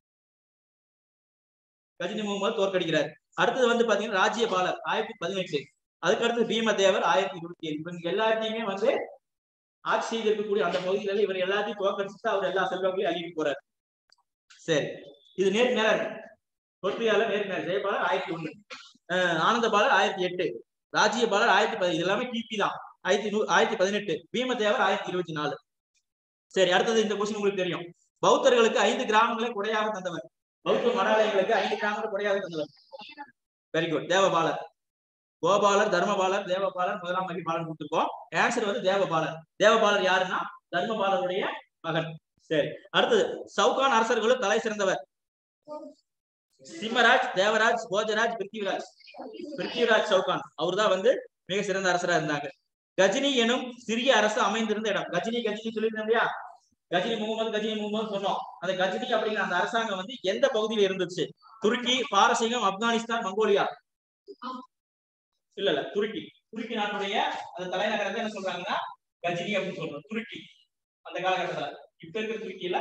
கஜினி முகமது தோற்கடிக்கிறார் அடுத்தது வந்து பாத்தீங்கன்னா ராஜ்யபாலர் ஆயிரத்தி பதினெட்டு அதுக்கு அடுத்து பீமதேவர் ஆயிரத்தி இருபத்தி ஏழு இவங்க எல்லாத்தையுமே வந்து ஆட்சி செய்து இருக்கக்கூடிய அந்த பகுதியில இவர் எல்லாத்தையும் தோற்கடிச்சுட்டு அவர் எல்லா செல்வங்களையும் அள்ளிட்டு போறாரு சரி இது நேருக்கு நேரம் இருக்கு பொறுமையால நேருக்கு நேரம் ஜெயபாலர் ஆயிரத்தி ஒண்ணு அஹ் ஆனந்தபாலர் ஆயிரத்தி எட்டு ராஜ்யபாலர் ஆயிரத்தி பதி இது எல்லாமே கிபி தான் ஆயிரத்தி நூ ஆயிரத்தி பதினெட்டு பீமதேவர் ஆயிரத்தி இருபத்தி நாலு சரி அடுத்தது இந்த கொஸ்டின் உங்களுக்கு தெரியும் பௌத்தர்களுக்கு ஐந்து கிராமங்களை கொடையாக தந்தவர் பௌத்த மடாலயங்களுக்கு ஐந்து கிராமங்களை கொடையாக தந்தவர் வெரி குட் தேவபாலர் கோபாலர் தர்மபாலர் தேவபாலர் முதலாம் மகிபாலர் கொடுத்துருக்கோம் ஆன்சர் வந்து தேவபாலர் தேவபாலர் யாருன்னா தர்மபாலருடைய மகன் சரி அடுத்தது சவுகான் அரசர்களும் தலை சிறந்தவர் சிம்மராஜ் தேவராஜ் போஜராஜ் பிருத்திவிராஜ் பிருத்திவிராஜ் சவுகான் அவர்தான் வந்து மிக சிறந்த அரசரா இருந்தாங்க கஜினி எனும் சிறிய அரசு அமைந்திருந்த இடம் கஜினி கஜினி சொல்லியிருந்தோம் இல்லையா கஜினி முகமது கஜினி முகமது சொன்னோம் அந்த கஜினி அப்படிங்கிற அந்த அரசாங்கம் வந்து எந்த பகுதியில இருந்துச்சு துருக்கி பாரசீகம் ஆப்கானிஸ்தான் மங்கோலியா இல்ல இல்ல துருக்கி துருக்கி நாட்டுடைய அந்த தலைநகரத்தை என்ன சொல்றாங்கன்னா கஜினி அப்படின்னு சொல்றோம் துருக்கி அந்த காலகட்டத்துல இப்ப இருக்கிற துருக்கியில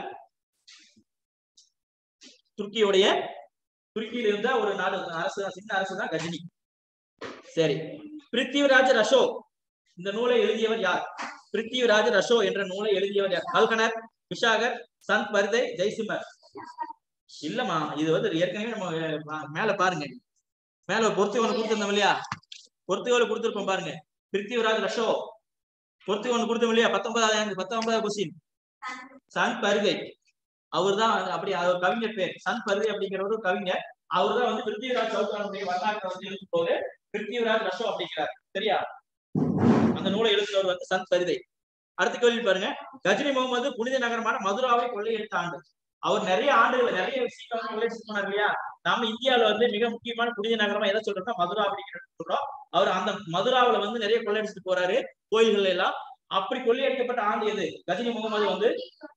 துருக்கியுடைய துருக்கியில இருந்த ஒரு நாடு அரசு தான், சின்ன அரசு தான் கஜினி சரி பிருத்திவிராஜ ரஷோ இந்த நூலை எழுதியவர் யார் பிருத்திவிராஜ ரஷோ என்ற நூலை எழுதியவர் யார் கல்கனர் விஷாகர் சந்த் பர்தை ஜெய்சிம்மர் இல்லம்மா இது வந்து ஏற்கனவே நம்ம அஹ், மேல பாருங்க மேல ஒரு பொறுத்து ஒண்ணு கொடுத்திருந்தோம் இல்லையா பொறுத்துகோல கொடுத்திருப்போம் பாருங்க பிருத்திவிராஜ் ரஷோ பொறுத்து ஒண்ணு கொடுத்தோம் இல்லையா பத்தொன்பதாவது பத்தொன்பதாவது கொஸ்டின் சந்த் பருகை அவர் தான் அப்படி அவர் கவிஞர் பேர் சந்த் பருகை அப்படிங்கிற ஒரு கவிஞர் அவர் தான் வந்து பிருத்திவிராஜ் சௌகானுடைய வரலாற்றை வந்து எழுதும் போது பிருத்திவிராஜ் ரஷோ அப்படிங்கிறார் சரியா அந்த நூலை எழுதினவர் வந்து சந்த் பரிதை அடுத்த கேள்வி பாருங்க கஜினி முகமது புனித நகரமான மதுராவை கொள்ளையடித்த ஆண்டு அவர் நிறைய ஆண்டுகள் நிறைய விஷயங்கள் வந்து கொள்ளையடிச்சு போனார் இல்லையா நாம இந்தியாவில வந்து மிக முக்கியமான புனித நகரமா எதை சொல்றோம்னா மதுரா அப்படிங்கிறது சொல்றோம் அவர் அந்த மதுராவுல வந்து நிறைய கொள்ளையடிச்சுட்டு போறாரு கோயில்கள் எல்லாம் அப்படி கொள்ளையடிக்கப்பட்ட ஆண்டு எது கஜினி முகமது வந்து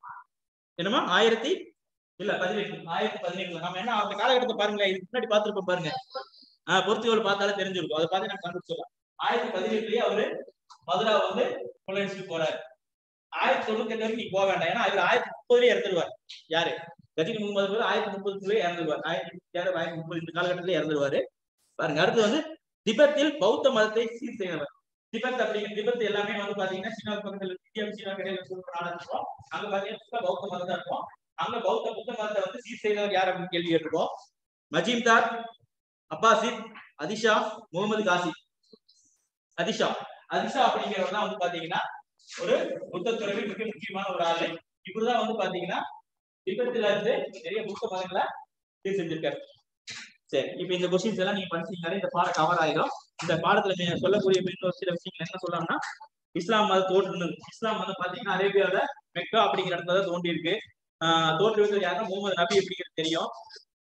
என்னமா ஆயிரத்தி இல்ல பதினெட்டு ஆயிரத்தி பதினெட்டுல நம்ம என்ன அந்த காலகட்டத்தை பாருங்களேன் இதுக்கு முன்னாடி பார்த்திருப்போம் பாருங்க ஆஹ் பொறுத்துகள் பார்த்தாலே தெரிஞ்சிருக்கும் அதை பார்த்து நான் கண்டுபிடிச்சிடலாம் ஆயிரத்தி பதினெட்டுலயே அவரு மதுரா வந்து கொள்ளையடிச்சுட்டு போறாரு ஆயிரத்தி தொண்ணூத்தி எட்டு வரைக்கும் நீ போக வேண்டாம் ஏன்னா அவர் ஆயிரத்தி முப்பதுலயே இறந்துருவார் யாரு கஜினி முகமது வந்து ஆயிரத்தி முப்பதுக்குள்ளே இறந்துருவார் ஆயிரத்தி முப்பத்தி ஆறு ஆயிரத்தி முப்பது இந்த காலகட்டத்திலே இறந்துருவாரு பாருங்க அடுத்து வந்து திபெத்தில் பௌத்த மதத்தை சீர் செய்தவர் திபெத் அப்படிங்கிற திபெத் எல்லாமே வந்து பாத்தீங்கன்னா சீனா பக்கத்துல இந்தியா சீனா இடையில சொல்ற நாடா இருக்கும் அங்க பாத்தீங்கன்னா சுத்த பௌத்த மதம் தான் இருக்கும் அங்க பௌத்த புத்த மதத்தை வந்து சீர் செய்தவர் யார் அப்படின்னு கேள்வி கேட்டிருக்கோம் மஜீம்தார் அப்பாசித் அதிஷா முகமது காசி அதிஷா அதிஷா அப்படிங்கிறவர் தான் வந்து பாத்தீங்கன்னா ஒரு புத்த துறவில் மிக முக்கியமான ஒரு ஆளு இவருதான் வந்து பாத்தீங்கன்னா திபெத்துல இருந்து நிறைய புத்த மதங்களை சீர் செஞ்சிருக்காரு சரி இப்ப இந்த கொஸ்டின்ஸ் எல்லாம் நீங்க படிச்சீங்கனாலே இந்த பாடம் கவர் ஆயிடும் இந்த பாடத்துல நீங்க சொல்லக்கூடிய இன்னொரு சில விஷயங்கள் என்ன சொல்லலாம்னா இஸ்லாம் மதம் தோற்று இஸ்லாம் வந்து பாத்தீங்கன்னா அரேபியால மெக்கா அப்படிங்கிற இடத்துல தான் தோன்றி இருக்கு ஆஹ் தோன்றி வந்து யாருன்னா முகமது நபி அப்படிங்கிறது தெரியும்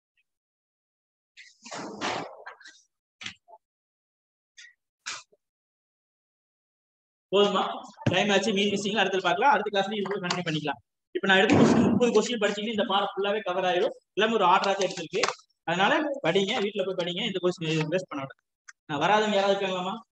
போதுமா டைம் ஆச்சு மீன் மிஸ்ஸிங் அடுத்து பார்க்கலாம் அடுத்த கிளாஸ்ல இது கண்டினியூ பண்ணிக்கலாம் இப்ப நான் எடுத்து கொஸ்டின் முப்பது கொஸ்டின் படிச்சீங்கன்னா இந்த பாடம் ஃபுல்லாவே கவர் ஆயிடும் எல்லாமே ஒரு ஆர்டராக எடுத்திருக்கு அதனால படிங்க வீட்டுல போய் படிங்க இந்த கொஸ்டின் வேஸ்ட் பண்ண விட வராதவங்க யாராவது இருக்காங்களாமா